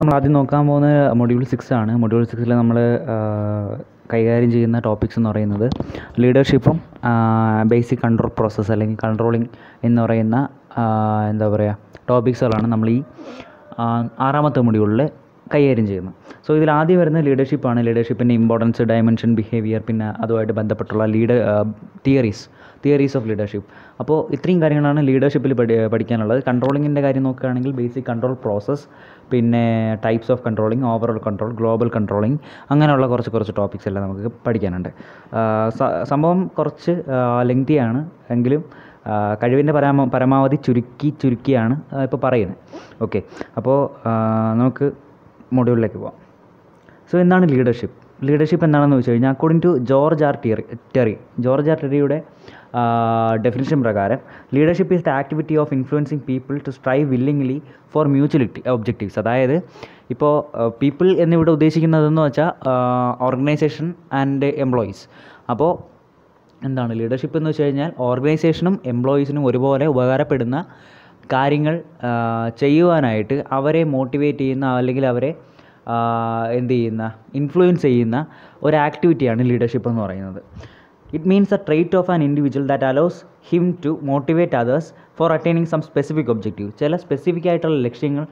നമ്മൾ ആദ്യം നോക്കാൻ പോകുന്ന മൊഡ്യൂൾ സിക്സ് ആണ് മൊഡ്യൂൾ സിക്സിൽ നമ്മൾ കൈകാര്യം ചെയ്യുന്ന ടോപ്പിക്സ് എന്ന് പറയുന്നത് ലീഡർഷിപ്പും ബേസിക് കൺട്രോൾ പ്രോസസ്സ് അല്ലെങ്കിൽ കൺട്രോളിങ് എന്ന് പറയുന്ന ആ, എന്താ പറയുക ടോപ്പിക്സുകളാണ് നമ്മൾ ഈ ആ, ആറാമത്തെ മൊഡ്യൂളിൽ കൈകാര്യം ചെയ്യുന്നത് സോ ഇതിൽ ആദ്യം വരുന്ന ലീഡർഷിപ്പാണ് ലീഡർഷിപ്പിൻ്റെ ഇമ്പോർട്ടൻസ് ഡയമെൻഷൻ ബിഹേവിയർ പിന്നെ അതുമായിട്ട് ബന്ധപ്പെട്ടുള്ള leader theories theories of leadership അപ്പോൾ ഇത്രയും കാര്യങ്ങളാണ് ലീഡർഷിപ്പിൽ പഠി പഠിക്കാനുള്ളത് കൺട്രോളിങ്ങിൻ്റെ കാര്യം നോക്കുകയാണെങ്കിൽ ബേസിക് കൺട്രോൾ പ്രോസസ്സ് പിന്നെ types of controlling overall control global controlling അങ്ങനെയുള്ള കുറച്ച് കുറച്ച് ടോപ്പിക്സ് എല്ലാം നമുക്ക് പഠിക്കാനുണ്ട് ആ, സ- സംഭവം കുറച്ച് ലെങ്തിയാണ് എങ്കിലും ആ, കഴിവിൻ്റെ പരമ പരമാവധി ചുരുക്കി ചുരുക്കിയാണ് ഇപ്പോൾ പറയുന്നത് ഓക്കെ അപ്പോൾ ആ, നമുക്ക് മൊഡ്യൂളിലേക്ക് പോവാം സോ എന്താണ് ലീഡർഷിപ്പ് ലീഡർഷിപ്പ് എന്താണെന്ന് വെച്ച് കഴിഞ്ഞാൽ according to George R Terry Terry George R ടെറിയുടെ ഡെഫിനിഷൻ പ്രകാരം leadership is the activity of influencing people to strive willingly for mutuality objectives അതായത് ഇപ്പോൾ പീപ്പിൾ എന്നിവിടെ ഉദ്ദേശിക്കുന്നതെന്ന് വെച്ചാൽ ഓർഗനൈസേഷൻ ആൻഡ് എംപ്ലോയീസ് അപ്പോൾ എന്താണ് ലീഡർഷിപ്പ് എന്ന് വെച്ച് കഴിഞ്ഞാൽ ഓർഗനൈസേഷനും എംപ്ലോയീസിനും ഒരുപോലെ ഉപകാരപ്പെടുന്ന കാര്യങ്ങൾ ആ, ചെയ്യുവാനായിട്ട് അവരെ മോട്ടിവേറ്റ് ചെയ്യുന്ന അല്ലെങ്കിൽ അവരെ ആ, എന്ത് ചെയ്യുന്ന ഇൻഫ്ലുവൻസ് ചെയ്യുന്ന ഒരു ആക്ടിവിറ്റിയാണ് ലീഡർഷിപ്പ് എന്ന് പറയുന്നത് it means a trait of an individual that allows him to motivate others for attaining some specific objective ചില സ്പെസിഫിക് ആയിട്ടുള്ള ലക്ഷ്യങ്ങൾ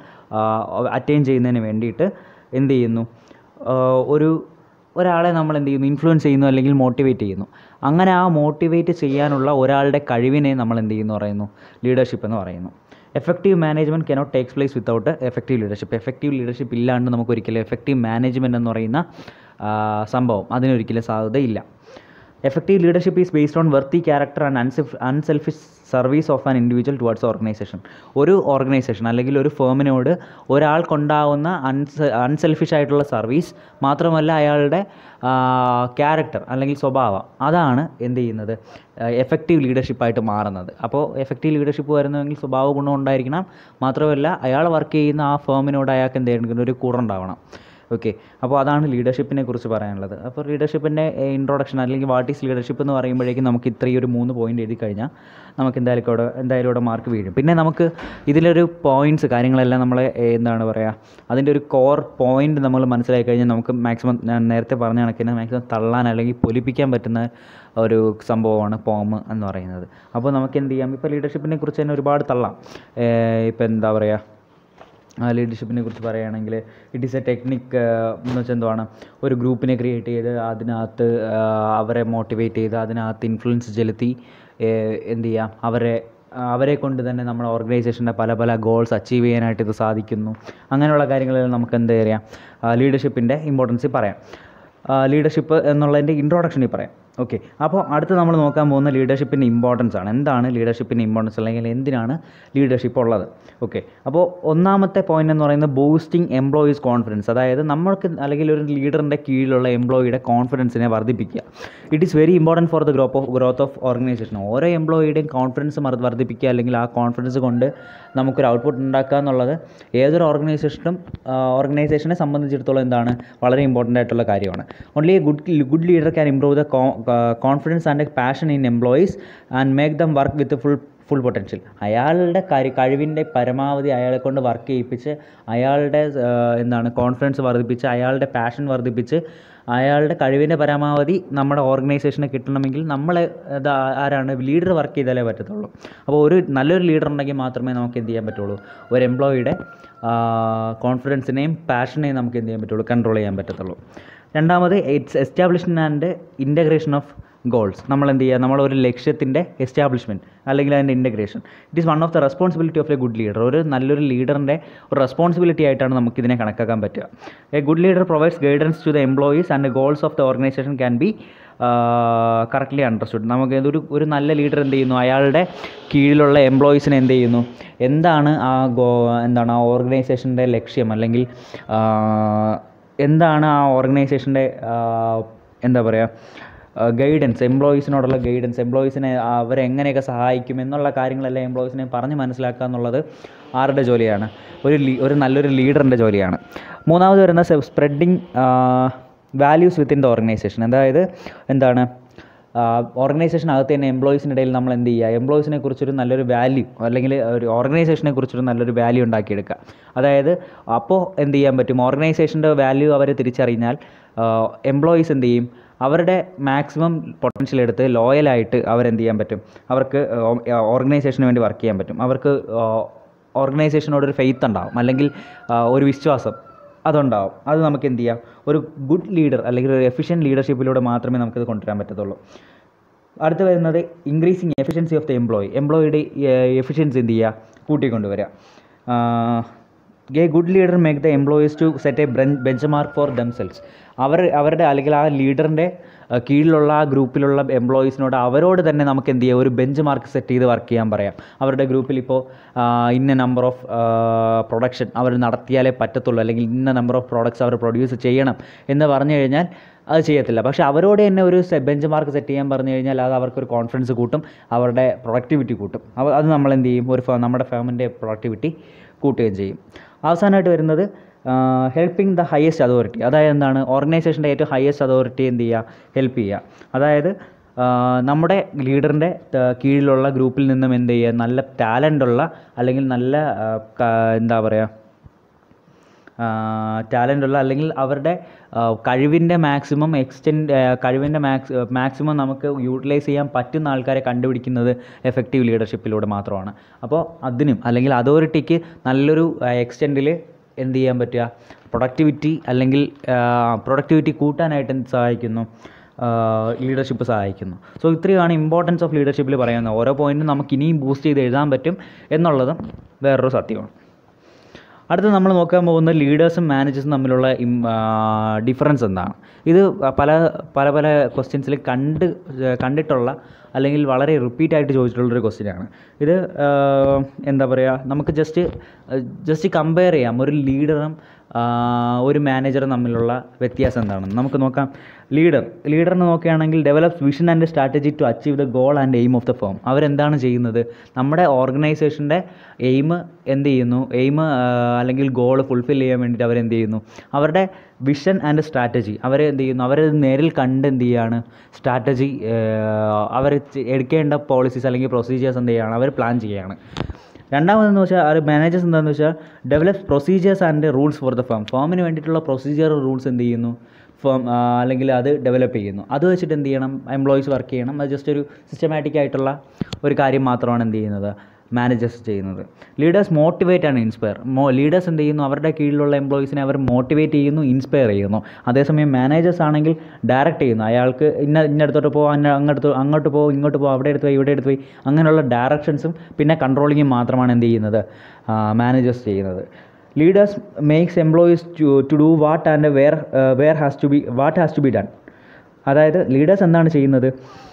അറ്റൈൻ ചെയ്യുന്നതിന് വേണ്ടിയിട്ട് എന്ത് ചെയ്യുന്നു ആ, ഒരു ഒരാളെ നമ്മൾ എന്ത് ചെയ്യുന്നു ഇൻഫ്ലുവൻസ് ചെയ്യുന്നു അല്ലെങ്കിൽ മോട്ടിവേറ്റ് ചെയ്യുന്നു അങ്ങനെ ആ മോട്ടിവേറ്റ് ചെയ്യാനുള്ള ഒരാളുടെ കഴിവിനെ നമ്മൾ എന്ത് ചെയ്യുന്നു പറയുന്നു ലീഡർഷിപ്പ് എന്ന് പറയുന്നു effective management cannot takes place without effective leadership effective leadership ഇല്ലാണ്ട് നമുക്ക് ഒരിക്കലും എഫക്റ്റീവ് മാനേജ്മെൻറ്റ് എന്ന് പറയുന്ന ആ, സംഭവം അതിനൊരിക്കലും സാധ്യതയില്ല effective leadership is based on worthy character and unself unselfish service of an individual towards organisation ഒരു ഓർഗനൈസേഷൻ അല്ലെങ്കിൽ ഒരു ഫേമിനോട് ഒരാൾക്കുണ്ടാവുന്ന അൺസെ അൺസെൽഫിഷ് ആയിട്ടുള്ള സർവീസ് മാത്രമല്ല അയാളുടെ ക്യാരക്ടർ അല്ലെങ്കിൽ സ്വഭാവം അതാണ് എന്ത് ചെയ്യുന്നത് എഫക്റ്റീവ് ലീഡർഷിപ്പായിട്ട് മാറുന്നത് അപ്പോൾ എഫക്റ്റീവ് ലീഡർഷിപ്പ് വരുന്നതെങ്കിൽ സ്വഭാവ ഗുണം ഉണ്ടായിരിക്കണം മാത്രമല്ല അയാൾ വർക്ക് ചെയ്യുന്ന ആ ഫേമിനോട് അയാൾക്ക് എന്ത് ചെയ്യണം ഒരു കൂറുണ്ടാവണം ഓക്കെ അപ്പോൾ അതാണ് ലീഡർഷിപ്പിനെ കുറിച്ച് പറയാനുള്ളത് അപ്പോൾ ലീഡർഷിപ്പിൻ്റെ ഇൻട്രൊഡക്ഷൻ അല്ലെങ്കിൽ വാട്ട് ഈസ് ലീഡർഷിപ്പ് എന്ന് പറയുമ്പോഴേക്കും നമുക്ക് ഇത്രയും ഒരു മൂന്ന് പോയിന്റ് എഴുതി കഴിഞ്ഞാൽ നമുക്ക് എന്തായാലും ഇവിടെ എന്തായാലും ഇവിടെ മാർക്ക് വീഴും പിന്നെ നമുക്ക് ഇതിലൊരു പോയിന്റ്സ് കാര്യങ്ങളെല്ലാം നമ്മൾ എന്താണ് പറയുക അതിൻ്റെ ഒരു കോർ പോയിന്റ് നമ്മൾ മനസ്സിലാക്കി കഴിഞ്ഞാൽ നമുക്ക് മാക്സിമം ഞാൻ നേരത്തെ പറഞ്ഞ കണക്കിന് മാക്സിമം തള്ളാൻ അല്ലെങ്കിൽ പൊലിപ്പിക്കാൻ പറ്റുന്ന ഒരു സംഭവമാണ് പോം എന്ന് പറയുന്നത് അപ്പോൾ നമുക്ക് എന്ത് ചെയ്യാം ഇപ്പോൾ ലീഡർഷിപ്പിനെ കുറിച്ച് തന്നെ ഒരുപാട് തള്ളാം ഇപ്പോൾ എന്താ പറയുക ലീഡർഷിപ്പിനെ കുറിച്ച് പറയുകയാണെങ്കിൽ ഇറ്റ് ഈസ് എ ടെക്നിക് എന്ന് വെച്ചാൽ എന്തുവാണ് ഒരു ഗ്രൂപ്പിനെ ക്രിയേറ്റ് ചെയ്ത് അതിനകത്ത് ആ, അവരെ മോട്ടിവേറ്റ് ചെയ്ത് അതിനകത്ത് ഇൻഫ്ലുവൻസ് ചെലുത്തി ഏ, എന്ത് ചെയ്യാം അവരെ ആ, അവരെ കൊണ്ട് തന്നെ നമ്മുടെ ഓർഗനൈസേഷൻ്റെ പല പല ഗോൾസ് അച്ചീവ് ചെയ്യാനായിട്ട് ഇത് സാധിക്കുന്നു അങ്ങനെയുള്ള കാര്യങ്ങളിൽ നമുക്ക് എന്ത് ചെയ്യാം ലീഡർഷിപ്പിൻ്റെ ഇമ്പോർട്ടൻസ് പറയാം ലീഡർഷിപ്പ് എന്നുള്ളതിൻ്റെ ഇൻട്രൊഡക്ഷനിൽ പറയാം ഓക്കെ അപ്പോൾ അടുത്ത് നമ്മൾ നോക്കാൻ പോകുന്ന ലീഡർഷിപ്പിൻ്റെ ഇമ്പോർട്ടൻസ് ആണ് എന്താണ് ലീഡർഷിപ്പിൻ്റെ ഇമ്പോർട്ടൻസ് അല്ലെങ്കിൽ എന്തിനാണ് ലീഡർഷിപ്പ് ഉള്ളത് ഓക്കെ അപ്പോൾ ഒന്നാമത്തെ പോയിന്റ് എന്ന് പറയുന്നത് ബൂസ്റ്റിംഗ് എംപ്ലോയീസ് കോൺഫിഡൻസ് അതായത് നമ്മൾക്ക് അല്ലെങ്കിൽ ഒരു ലീഡറിൻ്റെ കീഴിലുള്ള എംപ്ലോയിയുടെ കോൺഫിഡൻസിനെ വർദ്ധിപ്പിക്കുക it is very important for the growth of growth of organisation ഓരോ എംപ്ലോയിയുടെയും കോൺഫിഡൻസ് വർദ്ധിപ്പിക്കുക അല്ലെങ്കിൽ ആ കോൺഫിഡൻസ് കൊണ്ട് നമുക്കൊരു ഔട്ട്പുട്ട് ഉണ്ടാക്കുക എന്നുള്ളത് ഏതൊരു ഓർഗനൈസേഷനും ഓർഗനൈസേഷനെ സംബന്ധിച്ചിടത്തോളം എന്താണ് വളരെ ഇമ്പോർട്ടൻ്റ് ആയിട്ടുള്ള കാര്യമാണ് only a good good leader can improve the confidence and passion in employees and make them work with full full potential അയാളുടെ കഴി കഴിവിൻ്റെ പരമാവധി അയാളെ കൊണ്ട് വർക്ക് ചെയ്യിപ്പിച്ച് അയാളുടെ ആ, എന്താണ് കോൺഫിഡൻസ് വർദ്ധിപ്പിച്ച് അയാളുടെ പാഷൻ വർദ്ധിപ്പിച്ച് അയാളുടെ കഴിവിൻ്റെ പരമാവധി നമ്മുടെ ഓർഗനൈസേഷന് കിട്ടണമെങ്കിൽ നമ്മളെ ഇത് ആരാണ് ലീഡർ വർക്ക് ചെയ്താലേ പറ്റത്തുള്ളൂ അപ്പോൾ ഒരു നല്ലൊരു ലീഡർ ഉണ്ടെങ്കിൽ മാത്രമേ നമുക്ക് എന്ത് ചെയ്യാൻ പറ്റുള്ളൂ ഒരു എംപ്ലോയിയുടെ കോൺഫിഡൻസിനെയും പാഷനെയും നമുക്ക് എന്ത് ചെയ്യാൻ പറ്റുള്ളൂ കൺട്രോൾ ചെയ്യാൻ പറ്റത്തുള്ളൂ രണ്ടാമത് it's establishment and integration of goals നമ്മൾ എന്ത് ചെയ്യുക നമ്മളൊരു ലക്ഷ്യത്തിൻ്റെ എസ്റ്റാബ്ലിഷ്മെൻറ്റ് അല്ലെങ്കിൽ അതിൻ്റെ integration it is one of the responsibility of a good leader ഒരു നല്ലൊരു ലീഡറിൻ്റെ ഒരു റെസ്പോൺസിബിലിറ്റി ആയിട്ടാണ് നമുക്കിതിനെ കണക്കാക്കാൻ പറ്റുക a good leader provides guidance to the employees and goals of the organisation can be correctly understood നമുക്ക് ഒരു ഒരു നല്ല ലീഡർ എന്ത് ചെയ്യുന്നു അയാളുടെ കീഴിലുള്ള എംപ്ലോയീസിനെ എന്ത് ചെയ്യുന്നു എന്താണ് ആ ഗോ എന്താണ് ആ ഓർഗനൈസേഷൻ്റെ ലക്ഷ്യം അല്ലെങ്കിൽ ആ, എന്താണ് ആ ഓർഗനൈസേഷൻ്റെ എന്താ പറയുക ഗൈഡൻസ് എംപ്ലോയീസിനോടുള്ള ഗൈഡൻസ് എംപ്ലോയീസിനെ അവരെ എങ്ങനെയൊക്കെ സഹായിക്കും എന്നുള്ള കാര്യങ്ങളെല്ലാം എംപ്ലോയീസിനെ പറഞ്ഞ് മനസ്സിലാക്കുക എന്നുള്ളത് ആരുടെ ജോലിയാണ് ഒരു ലീ ഒരു നല്ലൊരു ലീഡറിൻ്റെ ജോലിയാണ് മൂന്നാമത് വരുന്ന spreading values within the organisation അതായത് എന്താണ് ഓർഗനൈസേഷനകത്ത് തന്നെ എംപ്ലോയീസിൻ്റെ ഇടയിൽ നമ്മൾ എന്ത് ചെയ്യുക എംപ്ലോയീസിനെ കുറിച്ചൊരു നല്ലൊരു വാല്യൂ അല്ലെങ്കിൽ ഒരു ഓർഗനൈസേഷനെ കുറിച്ചൊരു നല്ലൊരു വാല്യൂ ഉണ്ടാക്കിയെടുക്കുക അതായത് അപ്പോൾ എന്ത് ചെയ്യാൻ പറ്റും ഓർഗനൈസേഷൻ്റെ വാല്യൂ അവർ തിരിച്ചറിഞ്ഞാൽ എംപ്ലോയീസ് എന്ത് ചെയ്യും അവരുടെ മാക്സിമം പൊട്ടൻഷ്യൽ എടുത്ത് ലോയലായിട്ട് അവരെന്ത് ചെയ്യാൻ പറ്റും അവർക്ക് ഓർഗനൈസേഷന് വേണ്ടി വർക്ക് ചെയ്യാൻ പറ്റും അവർക്ക് ഓർഗനൈസേഷനോടൊരു ഫെയ്ത്ത് ഉണ്ടാവും അല്ലെങ്കിൽ ആ, ഒരു വിശ്വാസം അതുണ്ടാവും അത് നമുക്ക് എന്ത് ചെയ്യാം ഒരു ഗുഡ് ലീഡർ അല്ലെങ്കിൽ ഒരു എഫിഷ്യൻറ്റ് ലീഡർഷിപ്പിലൂടെ മാത്രമേ നമുക്കത് കൊണ്ടുവരാൻ പറ്റത്തുള്ളൂ അടുത്ത് വരുന്നത് increasing efficiency of the employee എംപ്ലോയിയുടെ എഫിഷ്യൻസി എന്ത് ചെയ്യുക കൂട്ടിക്കൊണ്ടുവരിക a good leader make the employees to set a benchmark for themselves അവർ അവരുടെ അല്ലെങ്കിൽ ആ ലീഡറിൻ്റെ കീഴിലുള്ള ആ ഗ്രൂപ്പിലുള്ള എംപ്ലോയീസിനോട് അവരോട് തന്നെ നമുക്ക് എന്ത് ചെയ്യാം ഒരു ബെഞ്ച് മാർക്ക് സെറ്റ് ചെയ്ത് വർക്ക് ചെയ്യാൻ പറയാം അവരുടെ ഗ്രൂപ്പിൽ ഇപ്പോൾ ഇന്ന നമ്പർ ഓഫ് പ്രൊഡക്ഷൻ അവർ നടത്തിയാലേ പറ്റത്തുള്ളൂ അല്ലെങ്കിൽ ഇന്ന നമ്പർ ഓഫ് പ്രോഡക്റ്റ്സ് അവർ പ്രൊഡ്യൂസ് ചെയ്യണം എന്ന് പറഞ്ഞു കഴിഞ്ഞാൽ അത് ചെയ്യത്തില്ല പക്ഷേ അവരോട് തന്നെ ഒരു ബെഞ്ച് മാർക്ക് സെറ്റ് ചെയ്യാൻ പറഞ്ഞു കഴിഞ്ഞാൽ അത് അവർക്കൊരു കോൺഫിഡൻസ് കൂട്ടും അവരുടെ പ്രൊഡക്ടിവിറ്റി കൂട്ടും അവ- അത് നമ്മൾ എന്ത് ചെയ്യും ഒരു ഫ- നമ്മുടെ ഫേമിൻ്റെ പ്രൊഡക്ടിവിറ്റി കൂട്ടുകയും ചെയ്യും അവസാനമായിട്ട് വരുന്നത് ഹെൽപ്പിംഗ് ദ ഹയസ്റ്റ് അതോറിറ്റി അതായത് എന്താണ് ഓർഗനൈസേഷൻ്റെ ഏറ്റവും ഹയസ്റ്റ് അതോറിറ്റി എന്ത് ചെയ്യുക ഹെൽപ്പ് ചെയ്യുക അതായത് ആ, നമ്മുടെ ലീഡറിൻ്റെ കീഴിലുള്ള ഗ്രൂപ്പിൽ നിന്നും എന്ത് ചെയ്യുക നല്ല ടാലൻ്റ് ഉള്ള അല്ലെങ്കിൽ നല്ല ആ, ക- എന്താ പറയുക ടാലൻ്റ് ഉള്ള അല്ലെങ്കിൽ അവരുടെ ആ, കഴിവിൻ്റെ മാക്സിമം എക്സ്റ്റെൻഡ് കഴിവിൻ്റെ മാക്സ് മാക്സിമം നമുക്ക് യൂട്ടിലൈസ് ചെയ്യാൻ പറ്റുന്ന ആൾക്കാരെ കണ്ടുപിടിക്കുന്നത് എഫക്റ്റീവ് ലീഡർഷിപ്പിലൂടെ മാത്രമാണ് അപ്പോൾ അതിനും അല്ലെങ്കിൽ അതോറിറ്റിക്ക് നല്ലൊരു എക്സ്റ്റെൻഡിൽ എന്ത് ചെയ്യാൻ പറ്റുക പ്രൊഡക്ടിവിറ്റി അല്ലെങ്കിൽ പ്രൊഡക്ടിവിറ്റി കൂട്ടാനായിട്ട് എന്ത് സഹായിക്കുന്നു ലീഡർഷിപ്പ് സഹായിക്കുന്നു സോ ഇത്രയാണ് ഇമ്പോർട്ടൻസ് ഓഫ് ലീഡർഷിപ്പിൽ പറയുന്നത് ഓരോ പോയിന്റും നമുക്ക് ഇനിയും ബൂസ്റ്റ് ചെയ്ത് എഴുതാൻ പറ്റും എന്നുള്ളതും വേറൊരു സത്യമാണ് അടുത്ത നമ്മൾ നോക്കാൻ പോകുന്നത് ലീഡേഴ്സും മാനേജേഴ്സും തമ്മിലുള്ള ഡിഫറൻസ് എന്താണ് ഇത് പല പല പല ക്വസ്റ്റ്യൻസിൽ കണ്ട് കണ്ടിട്ടുള്ള അല്ലെങ്കിൽ വളരെ റിപ്പീറ്റ് ആയിട്ട് ചോദിച്ചിട്ടുള്ളൊരു ക്വസ്റ്റ്യനാണ് ഇത് ആ, എന്താ പറയുക നമുക്ക് ജസ്റ്റ് ജസ്റ്റ് കമ്പയർ ചെയ്യാം ഒരു ലീഡറും ഒരു മാനേജറും തമ്മിലുള്ള വ്യത്യാസം എന്താണെന്ന് നമുക്ക് നോക്കാം ലീഡർ ലീഡറിനെ നോക്കുകയാണെങ്കിൽ develops vision and strategy to achieve the goal and aim of the firm അവരെന്താണ് ചെയ്യുന്നത് നമ്മുടെ ഓർഗനൈസേഷൻ്റെ എയിം എന്ത് ചെയ്യുന്നു എയിം അല്ലെങ്കിൽ ഗോൾ ഫുൾഫിൽ ചെയ്യാൻ വേണ്ടിയിട്ട് അവരെന്ത് ചെയ്യുന്നു അവരുടെ വിഷൻ ആൻഡ് സ്ട്രാറ്റജി അവർ എന്ത് ചെയ്യുന്നു അവർ നേരിൽ കണ്ട് എന്ത് ചെയ്യുകയാണ് സ്ട്രാറ്റജി അവർ എടുക്കേണ്ട പോളിസീസ് അല്ലെങ്കിൽ പ്രൊസീജിയേഴ്സ് എന്ത് ചെയ്യുകയാണ് അവർ പ്ലാൻ ചെയ്യുകയാണ് രണ്ടാമതെന്ന് വെച്ചാൽ അത് മാനേജേഴ്സ് എന്താണെന്ന് വെച്ചാൽ develop procedures and rules for the firm ഫേമിന് വേണ്ടിയിട്ടുള്ള പ്രൊസീജിയർ റൂൾസ് എന്ത് ചെയ്യുന്നു ഫേം അല്ലെങ്കിൽ അത് ഡെവലപ്പ് ചെയ്യുന്നു അത് വെച്ചിട്ട് എന്ത് ചെയ്യണം എംപ്ലോയീസ് വർക്ക് ചെയ്യണം അത് ജസ്റ്റ് ഒരു സിസ്റ്റമാറ്റിക് ആയിട്ടുള്ള ഒരു കാര്യം മാത്രമാണ് എന്ത് ചെയ്യുന്നത് മാനേജേഴ്സ് ചെയ്യുന്നത് ലീഡേഴ്സ് മോട്ടിവേറ്റ് ആണ് ഇൻസ്പയർ മോ ലീഡേഴ്സ് എന്ത് ചെയ്യുന്നു അവരുടെ കീഴിലുള്ള എംപ്ലോയീസിനെ അവർ മോട്ടിവേറ്റ് ചെയ്യുന്നു ഇൻസ്പയർ ചെയ്യുന്നു അതേസമയം മാനേജേഴ്സ് ആണെങ്കിൽ ഡയറക്റ്റ് ചെയ്യുന്നു അയാൾക്ക് ഇന്ന ഇന്നടുത്തോട്ട് പോകുക അന്ന അങ്ങോട്ട് അങ്ങോട്ട് പോകും ഇങ്ങോട്ട് പോകും അവിടെ എടുത്ത് പോയി ഇവിടെ എടുത്ത് പോയി അങ്ങനെയുള്ള ഡയറക്ഷൻസും പിന്നെ കൺട്രോളിങ്ങും മാത്രമാണ് എന്ത് ചെയ്യുന്നത് മാനേജേഴ്സ് ചെയ്യുന്നത് leaders makes employees to to do what and where where has to be what has to be done അതായത് ലീഡേഴ്സ് എന്താണ് ചെയ്യുന്നത്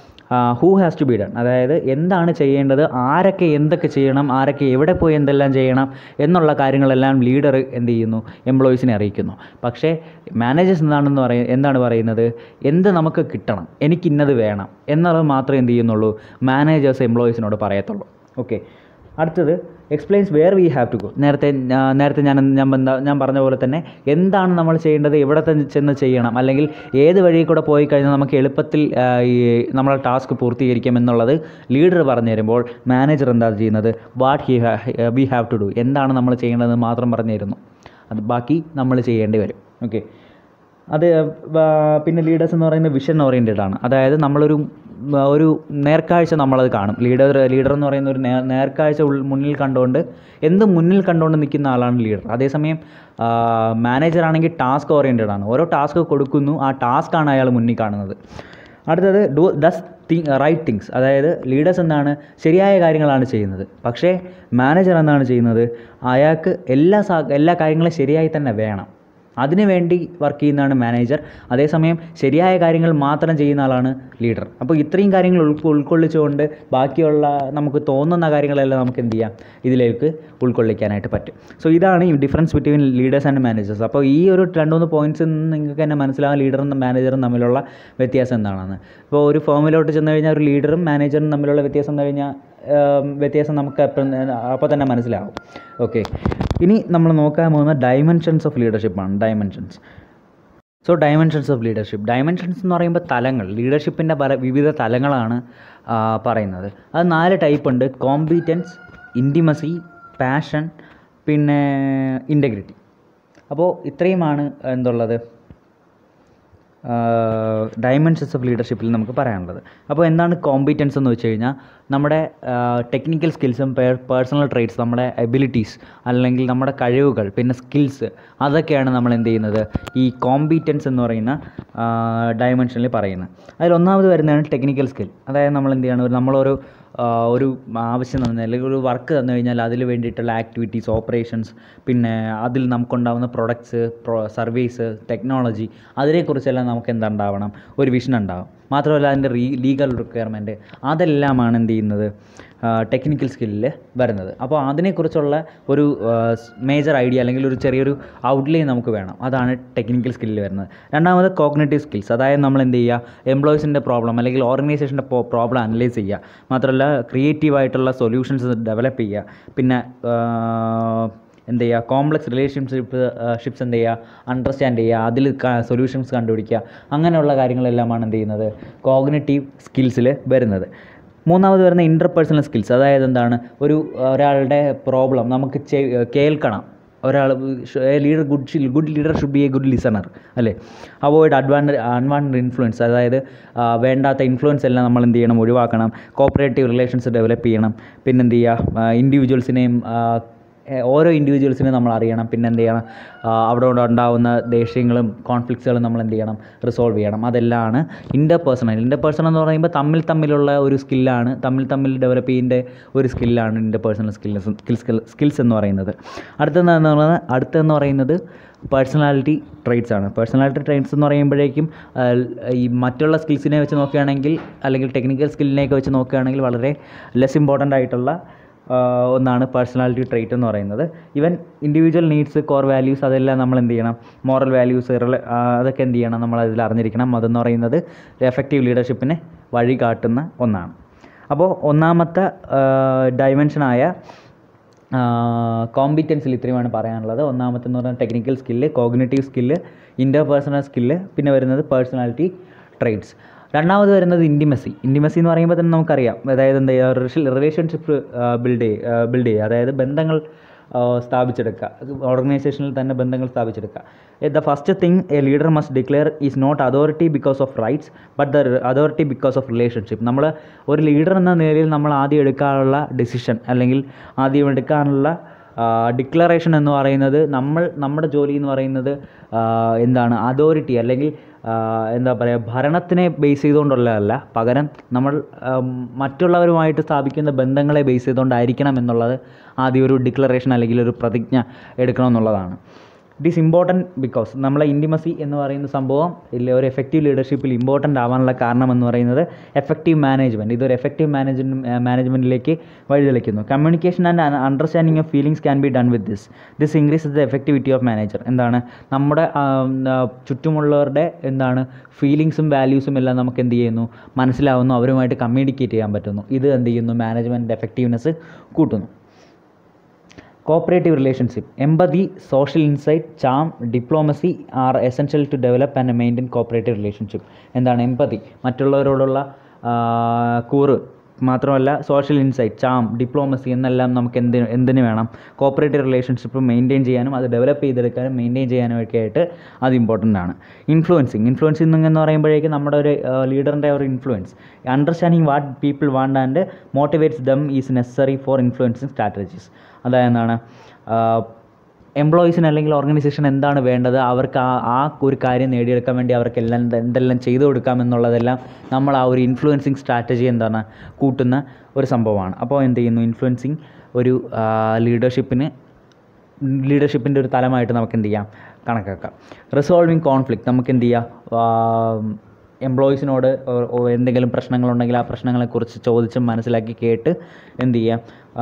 who has to be done അതായത് എന്താണ് ചെയ്യേണ്ടത് ആരൊക്കെ എന്തൊക്കെ ചെയ്യണം ആരൊക്കെ എവിടെ പോയി എന്തെല്ലാം ചെയ്യണം എന്നുള്ള കാര്യങ്ങളെല്ലാം ലീഡർ എന്ത് ചെയ്യുന്നു എംപ്ലോയീസിനെ അറിയിക്കുന്നു പക്ഷേ മാനേജേഴ്സ് എന്താണെന്ന് പറയ എന്താണ് പറയുന്നത് എന്ത് നമുക്ക് കിട്ടണം എനിക്ക് ഇന്നത് വേണം എന്നുള്ളത് മാത്രമേ എന്ത് ചെയ്യുന്നുള്ളൂ മാനേജേഴ്സ് എംപ്ലോയീസിനോട് പറയത്തുള്ളൂ ഓക്കെ അടുത്തത് explains where we have to go നേരത്തെ ഞാ- നേരത്തെ ഞാൻ ഞാൻ എന്താ ഞാൻ പറഞ്ഞ പോലെ തന്നെ എന്താണ് നമ്മൾ ചെയ്യേണ്ടത് എവിടെ തന്നെ ചെന്ന് ചെയ്യണം അല്ലെങ്കിൽ ഏത് വഴി കൂടെ പോയി കഴിഞ്ഞാൽ നമുക്ക് എളുപ്പത്തിൽ ആ, ഈ നമ്മളെ ടാസ്ക് പൂർത്തീകരിക്കാം എന്നുള്ളത് ലീഡർ പറഞ്ഞു തരുമ്പോൾ മാനേജർ എന്താ ചെയ്യുന്നത് what he we have to do എന്താണ് നമ്മൾ ചെയ്യേണ്ടതെന്ന് മാത്രം പറഞ്ഞു തരുന്നു അത് ബാക്കി നമ്മൾ ചെയ്യേണ്ടി വരും ഓക്കെ അത് വ- പിന്നെ ലീഡേഴ്സ് എന്ന് പറയുന്നത് വിഷൻ ഓറിയൻറ്റഡ് ആണ് അതായത് നമ്മളൊരു വ- ഒരു നേർക്കാഴ്ച നമ്മളത് കാണും ലീഡർ ലീഡർ എന്ന് പറയുന്ന ഒരു നേർ നേർക്കാഴ്ച ഉൾ മുന്നിൽ കണ്ടുകൊണ്ട് എന്ത് മുന്നിൽ കണ്ടുകൊണ്ട് നിൽക്കുന്ന ആളാണ് ലീഡർ അതേസമയം മാനേജർ ആണെങ്കിൽ ടാസ്ക് ഓറിയൻറ്റഡ് ആണ് ഓരോ ടാസ്ക് കൊടുക്കുന്നു ആ ടാസ്ക്കാണ് അയാൾ മുന്നിൽ കാണുന്നത് അടുത്തത് do does thing right things അതായത് ലീഡേഴ്സ് എന്താണ് ശരിയായ കാര്യങ്ങളാണ് ചെയ്യുന്നത് പക്ഷേ മാനേജർ എന്താണ് ചെയ്യുന്നത് അയാൾക്ക് എല്ലാ സാ എല്ലാ കാര്യങ്ങളും ശരിയായി തന്നെ വേണം അതിനു വേണ്ടി വർക്ക് ചെയ്യുന്നതാണ് മാനേജർ അതേസമയം ശരിയായ കാര്യങ്ങൾ മാത്രം ചെയ്യുന്ന ആളാണ് ലീഡർ അപ്പോൾ ഇത്രയും കാര്യങ്ങൾ ഉൾ ഉൾക്കൊള്ളിച്ചുകൊണ്ട് ബാക്കിയുള്ള നമുക്ക് തോന്നുന്ന കാര്യങ്ങളെല്ലാം നമുക്ക് എന്ത് ചെയ്യാം ഇതിലേക്ക് ഉൾക്കൊള്ളിക്കാനായിട്ട് പറ്റും സോ ഇതാണ് ഈ difference between leaders and managers അപ്പോൾ ഈ ഒരു രണ്ട് മൂന്ന് പോയിന്റ്സിൽ നിന്ന് നിങ്ങൾക്ക് തന്നെ മനസ്സിലാകും ലീഡറും മാനേജറും തമ്മിലുള്ള വ്യത്യാസം എന്താണെന്ന് ഇപ്പോൾ ഒരു ഫേമിലോട്ട് ചെന്ന് കഴിഞ്ഞാൽ ഒരു ലീഡറും മാനേജറും തമ്മിലുള്ള വ്യത്യാസം എന്ന് കഴിഞ്ഞാൽ ഏം, വ്യത്യാസം നമുക്ക് അപ്പം അപ്പോൾ തന്നെ മനസ്സിലാവും ഓക്കെ ഇനി നമ്മൾ നോക്കാൻ പോകുന്ന ഡയമെൻഷൻസ് ഓഫ് ലീഡർഷിപ്പാണ് dimensions so dimensions of leadership dimensions എന്ന് പറയുമ്പോൾ തലങ്ങൾ ലീഡർഷിപ്പിൻ്റെ പല വിവിധ തലങ്ങളാണ് ആ, പറയുന്നത് അത് നാല് ടൈപ്പ് ഉണ്ട് കോമ്പീറ്റൻസ് ഇൻറ്റിമസി പാഷൻ പിന്നെ ഇൻറ്റഗ്രിറ്റി അപ്പോൾ ഇത്രയുമാണ് എന്തുള്ളത് ഡയമെൻഷൻസ് ഓഫ് ലീഡർഷിപ്പിൽ നമുക്ക് പറയാനുള്ളത് അപ്പോൾ എന്താണ് കോമ്പീറ്റൻസ് എന്ന് വെച്ച് കഴിഞ്ഞാൽ നമ്മുടെ ടെക്നിക്കൽ സ്കിൽസും പേഴ്സണൽ ട്രേറ്റ്സ് നമ്മുടെ എബിലിറ്റീസ് അല്ലെങ്കിൽ നമ്മുടെ കഴിവുകൾ പിന്നെ സ്കിൽസ് അതൊക്കെയാണ് നമ്മൾ എന്ത് ചെയ്യുന്നത് ഈ കോമ്പീറ്റൻസ് എന്ന് പറയുന്ന ഡയമെൻഷനിൽ പറയുന്നത് അതിൽ ഒന്നാമത് വരുന്നതാണ് ടെക്നിക്കൽ സ്കിൽ അതായത് നമ്മൾ എന്ത് ചെയ്യണം ഒരു- നമ്മളൊരു ആ, ഒരു ആവശ്യം തന്നു അല്ലെങ്കിൽ ഒരു വർക്ക് തന്നു കഴിഞ്ഞാൽ അതിൽ വേണ്ടിയിട്ടുള്ള ആക്ടിവിറ്റീസ് ഓപ്പറേഷൻസ് പിന്നെ അതിൽ നമുക്കുണ്ടാകുന്ന പ്രൊഡക്ട്സ് പ്രോ സർവീസ് ടെക്നോളജി അതിനെക്കുറിച്ചെല്ലാം നമുക്ക് എന്താണ്ടാവണം ഒരു വിഷൻ ഉണ്ടാവും മാത്രമല്ല അതിൻ്റെ റീ ലീഗൽ റിക്വയർമെൻറ്റ് അതെല്ലാമാണ് എന്ത് ചെയ്യുന്നത് ടെക്നിക്കൽ സ്കില്ലിൽ വരുന്നത് അപ്പോൾ അതിനെക്കുറിച്ചുള്ള ഒരു മേജർ ഐഡിയ അല്ലെങ്കിൽ ഒരു ചെറിയൊരു ഔട്ട്ലൈൻ നമുക്ക് വേണം അതാണ് ടെക്നിക്കൽ സ്കില്ലിൽ വരുന്നത് രണ്ടാമത് കോഗ്നേറ്റീവ് സ്കിൽസ് അതായത് നമ്മൾ എന്ത് ചെയ്യുക എംപ്ലോയീസിൻ്റെ പ്രോബ്ലം അല്ലെങ്കിൽ ഓർഗനൈസേഷൻ്റെ പ്രോബ്ലം അനലൈസ് ചെയ്യുക മാത്രമല്ല ക്രിയേറ്റീവായിട്ടുള്ള സൊല്യൂഷൻസ് ഡെവലപ്പ് ചെയ്യുക പിന്നെ എന്ത് ചെയ്യുക കോംപ്ലക്സ് റിലേഷൻഷിപ്പ് ഷിപ്സ് എന്ത് ചെയ്യുക അണ്ടർസ്റ്റാൻഡ് ചെയ്യുക അതിൽ സൊല്യൂഷൻസ് കണ്ടുപിടിക്കുക അങ്ങനെയുള്ള കാര്യങ്ങളെല്ലാമാണ് എന്ത് ചെയ്യുന്നത് കോഗ്നേറ്റീവ് സ്കിൽസിൽ വരുന്നത് മൂന്നാമത് വരുന്ന ഇൻ്റർപേഴ്സണൽ സ്കിൽസ് അതായത് എന്താണ് ഒരു ഒരാളുടെ പ്രോബ്ലം നമുക്ക് ചെ- കേൾക്കണം ഒരാൾ leader good good leader should be a good listener അല്ലേ അവോയ്ഡ് അഡ്വാൻറ്റേജ് അൺവാണ്ടഡ് ഇൻഫ്ലുവൻസ് അതായത് ആ, വേണ്ടാത്ത ഇൻഫ്ലുവൻസ് എല്ലാം നമ്മൾ എന്ത് ചെയ്യണം ഒഴിവാക്കണം കോപ്പറേറ്റീവ് റിലേഷൻസ് ഡെവലപ്പ് ചെയ്യണം പിന്നെ എന്ത് ചെയ്യുക ഇൻഡിവിജ്വൽസിനെയും ഏഹ് ഓരോ ഇൻഡിവിജ്വൽസിനെ നമ്മൾ അറിയണം പിന്നെ എന്ത് ചെയ്യണം ആ, അവിടെ ഉണ്ടാകുന്ന ദേഷ്യങ്ങളും കോൺഫ്ലിക്ട്സുകളും നമ്മൾ എന്ത് ചെയ്യണം റിസോൾവ് ചെയ്യണം അതെല്ലാമാണ് ഇൻ്റർപേഴ്സണൽ ഇൻ്റർപേഴ്സണൽ എന്ന് പറയുമ്പോൾ തമ്മിൽ തമ്മിലുള്ള ഒരു സ്കില്ലാണ് തമ്മിൽ തമ്മിൽ ഡെവലപ്പ് ചെയ്യേണ്ട ഒരു സ്കില്ലാണ് ഇൻ്റർപേഴ്സണൽ സ്കിൽസ് സ്കിൽസ് സ്കിൽസ് എന്ന് പറയുന്നത് അടുത്തെന്ന് പറയുന്നത് അടുത്തെന്ന് പറയുന്നത് പേഴ്സണാലിറ്റി ട്രേറ്റ്സ് ആണ് പേഴ്സണാലിറ്റി ട്രേറ്റ്സ് എന്ന് പറയുമ്പോഴേക്കും ആ, ഈ മറ്റുള്ള സ്കിൽസിനെ വെച്ച് നോക്കുകയാണെങ്കിൽ അല്ലെങ്കിൽ ടെക്നിക്കൽ സ്കില്ലിനെയൊക്കെ വെച്ച് നോക്കുകയാണെങ്കിൽ വളരെ ലെസ് ഇമ്പോർട്ടൻ്റ് ആയിട്ടുള്ള ആഹ് ഒന്നാണ് പേഴ്സണാലിറ്റി ട്രേറ്റ് എന്ന് പറയുന്നത് even individual needs core values അതെല്ലാം നമ്മൾ എന്ത് ചെയ്യണം മോറൽ വാല്യൂസ് അതൊക്കെ എന്ത് ചെയ്യണം നമ്മൾ അതിൽ അറിഞ്ഞിരിക്കണം അതെന്ന് പറയുന്നത് എഫക്റ്റീവ് ലീഡർഷിപ്പിനെ വഴി കാട്ടുന്ന ഒന്നാണ് അപ്പോൾ ഒന്നാമത്തെ ഡയമെൻഷനായ കോമ്പിറ്റൻസിൽ ഇത്രയുമാണ് പറയാനുള്ളത് ഒന്നാമത്തെ എന്ന് പറഞ്ഞാൽ technical skill cognitive skill interpersonal skill പിന്നെ വരുന്നത് പേഴ്സണാലിറ്റി ട്രേറ്റ്സ് രണ്ടാമത് വരുന്നത് ഇൻറ്റിമസി ഇൻറ്റിമസി എന്ന് പറയുമ്പോൾ തന്നെ നമുക്കറിയാം അതായത് എന്താ ചെയ്യുക റിലേഷൻഷിപ്പ് ബിൽഡ് ചെയ്യുക ബിൽഡ് ചെയ്യുക അതായത് ബന്ധങ്ങൾ ആ, സ്ഥാപിച്ചെടുക്കുക ഓർഗനൈസേഷനിൽ തന്നെ ബന്ധങ്ങൾ സ്ഥാപിച്ചെടുക്കുക the first thing a leader must declare is not authority because of rights but the authority because of relationship നമ്മൾ ഒരു ലീഡർ എന്ന നിലയിൽ നമ്മൾ ആദ്യം എടുക്കാനുള്ള ഡിസിഷൻ അല്ലെങ്കിൽ ആദ്യം എടുക്കാനുള്ള ഡിക്ലറേഷൻ എന്ന് പറയുന്നത് നമ്മൾ നമ്മുടെ ജോലി എന്ന് പറയുന്നത് ആ, എന്താണ് അതോറിറ്റി അല്ലെങ്കിൽ ആ, എന്താ പറയുക ഭരണത്തിനെ ബേസ് ചെയ്തുകൊണ്ടുള്ളതല്ല പകരം നമ്മൾ ആം, മറ്റുള്ളവരുമായിട്ട് സ്ഥാപിക്കുന്ന ബന്ധങ്ങളെ ബേസ് ചെയ്തുകൊണ്ടായിരിക്കണം എന്നുള്ളത് ആദ്യം ഒരു ഡിക്ലറേഷൻ അല്ലെങ്കിൽ ഒരു പ്രതിജ്ഞ എടുക്കണമെന്നുള്ളതാണ് ഇറ്റ് ഈസ് ഇമ്പോർട്ടൻറ്റ് ബിക്കോസ് നമ്മളെ ഇൻറ്റിമസി എന്ന് പറയുന്ന സംഭവം ഇല്ല ഒരു എഫക്റ്റീവ് ലീഡർഷിപ്പിൽ ഇമ്പോർട്ടൻ്റ് ആവാനുള്ള കാരണം എന്ന് പറയുന്നത് എഫക്റ്റീവ് മാനേജ്മെൻറ്റ് ഇതൊരു എഫക്റ്റീവ് മാനേജ്മെൻറ്റ് മാനേജ്മെൻറ്റിലേക്ക് വഴിതെളിക്കുന്നു communication and understanding of feelings can be done with this this increase the effectivity of manager എന്താണ് നമ്മുടെ ആ, ആ, ചുറ്റുമുള്ളവരുടെ എന്താണ് ഫീലിങ്സും വാല്യൂസും എല്ലാം നമുക്ക് എന്ത് ചെയ്യുന്നു മനസ്സിലാവുന്നു അവരുമായിട്ട് കമ്മ്യൂണിക്കേറ്റ് ചെയ്യാൻ പറ്റുന്നു ഇത് എന്ത് ചെയ്യുന്നു മാനേജ്മെൻറ്റ് എഫക്റ്റീവ്നെസ് കൂട്ടുന്നു cooperative relationship empathy social insight charm diplomacy are essential to develop and maintain cooperative relationship എന്താണ് എമ്പതി മറ്റുള്ളവരോടുള്ള ആ, കൂറ് മാത്രമല്ല സോഷ്യൽ ഇൻസൈറ്റ് ചാം ഡിപ്ലോമസി എന്നെല്ലാം നമുക്ക് എന്ത് എന്തിനു വേണം കോപ്പറേറ്റീവ് റിലേഷൻഷിപ്പ് മെയിൻറ്റെയിൻ ചെയ്യാനും അത് ഡെവലപ്പ് ചെയ്തെടുക്കാനും മെയിൻറ്റെയിൻ ചെയ്യാനും ഒക്കെ ആയിട്ട് അത് ഇമ്പോർട്ടൻ്റ് ആണ് ഇൻഫ്ലുവൻസിങ് ഇൻഫ്ലുവൻസിങ് എന്ന് പറയുമ്പോഴേക്കും നമ്മുടെ ഒരു ലീഡറിൻ്റെ ഒരു influence understanding what people want and motivates them is necessary for influencing strategies അതായത് എന്താണ് എംപ്ലോയീസിന് അല്ലെങ്കിൽ ഓർഗനൈസേഷൻ എന്താണ് വേണ്ടത് അവർക്ക് ആ ആ ഒരു കാര്യം നേടിയെടുക്കാൻ വേണ്ടി അവർക്ക് എല്ലാം എന്ത് എന്തെല്ലാം ചെയ്തു കൊടുക്കാം എന്നുള്ളതെല്ലാം നമ്മൾ ആ ഒരു ഇൻഫ്ലുവൻസിങ് സ്ട്രാറ്റജി എന്താണ് കൂട്ടുന്ന ഒരു സംഭവമാണ് അപ്പോൾ എന്ത് ചെയ്യുന്നു ഇൻഫ്ലുവൻസിങ് ഒരു ലീഡർഷിപ്പിന് ലീഡർഷിപ്പിൻ്റെ ഒരു തലമായിട്ട് നമുക്ക് എന്ത് ചെയ്യാം കണക്കാക്കാം റിസോൾവിങ് കോൺഫ്ലിക്റ്റ് നമുക്ക് എന്ത് ചെയ്യാം എംപ്ലോയീസിനോട് എന്തെങ്കിലും പ്രശ്നങ്ങളുണ്ടെങ്കിൽ ആ പ്രശ്നങ്ങളെക്കുറിച്ച് ചോദിച്ചും മനസ്സിലാക്കി കേട്ട് എന്ത് ചെയ്യാം ആ,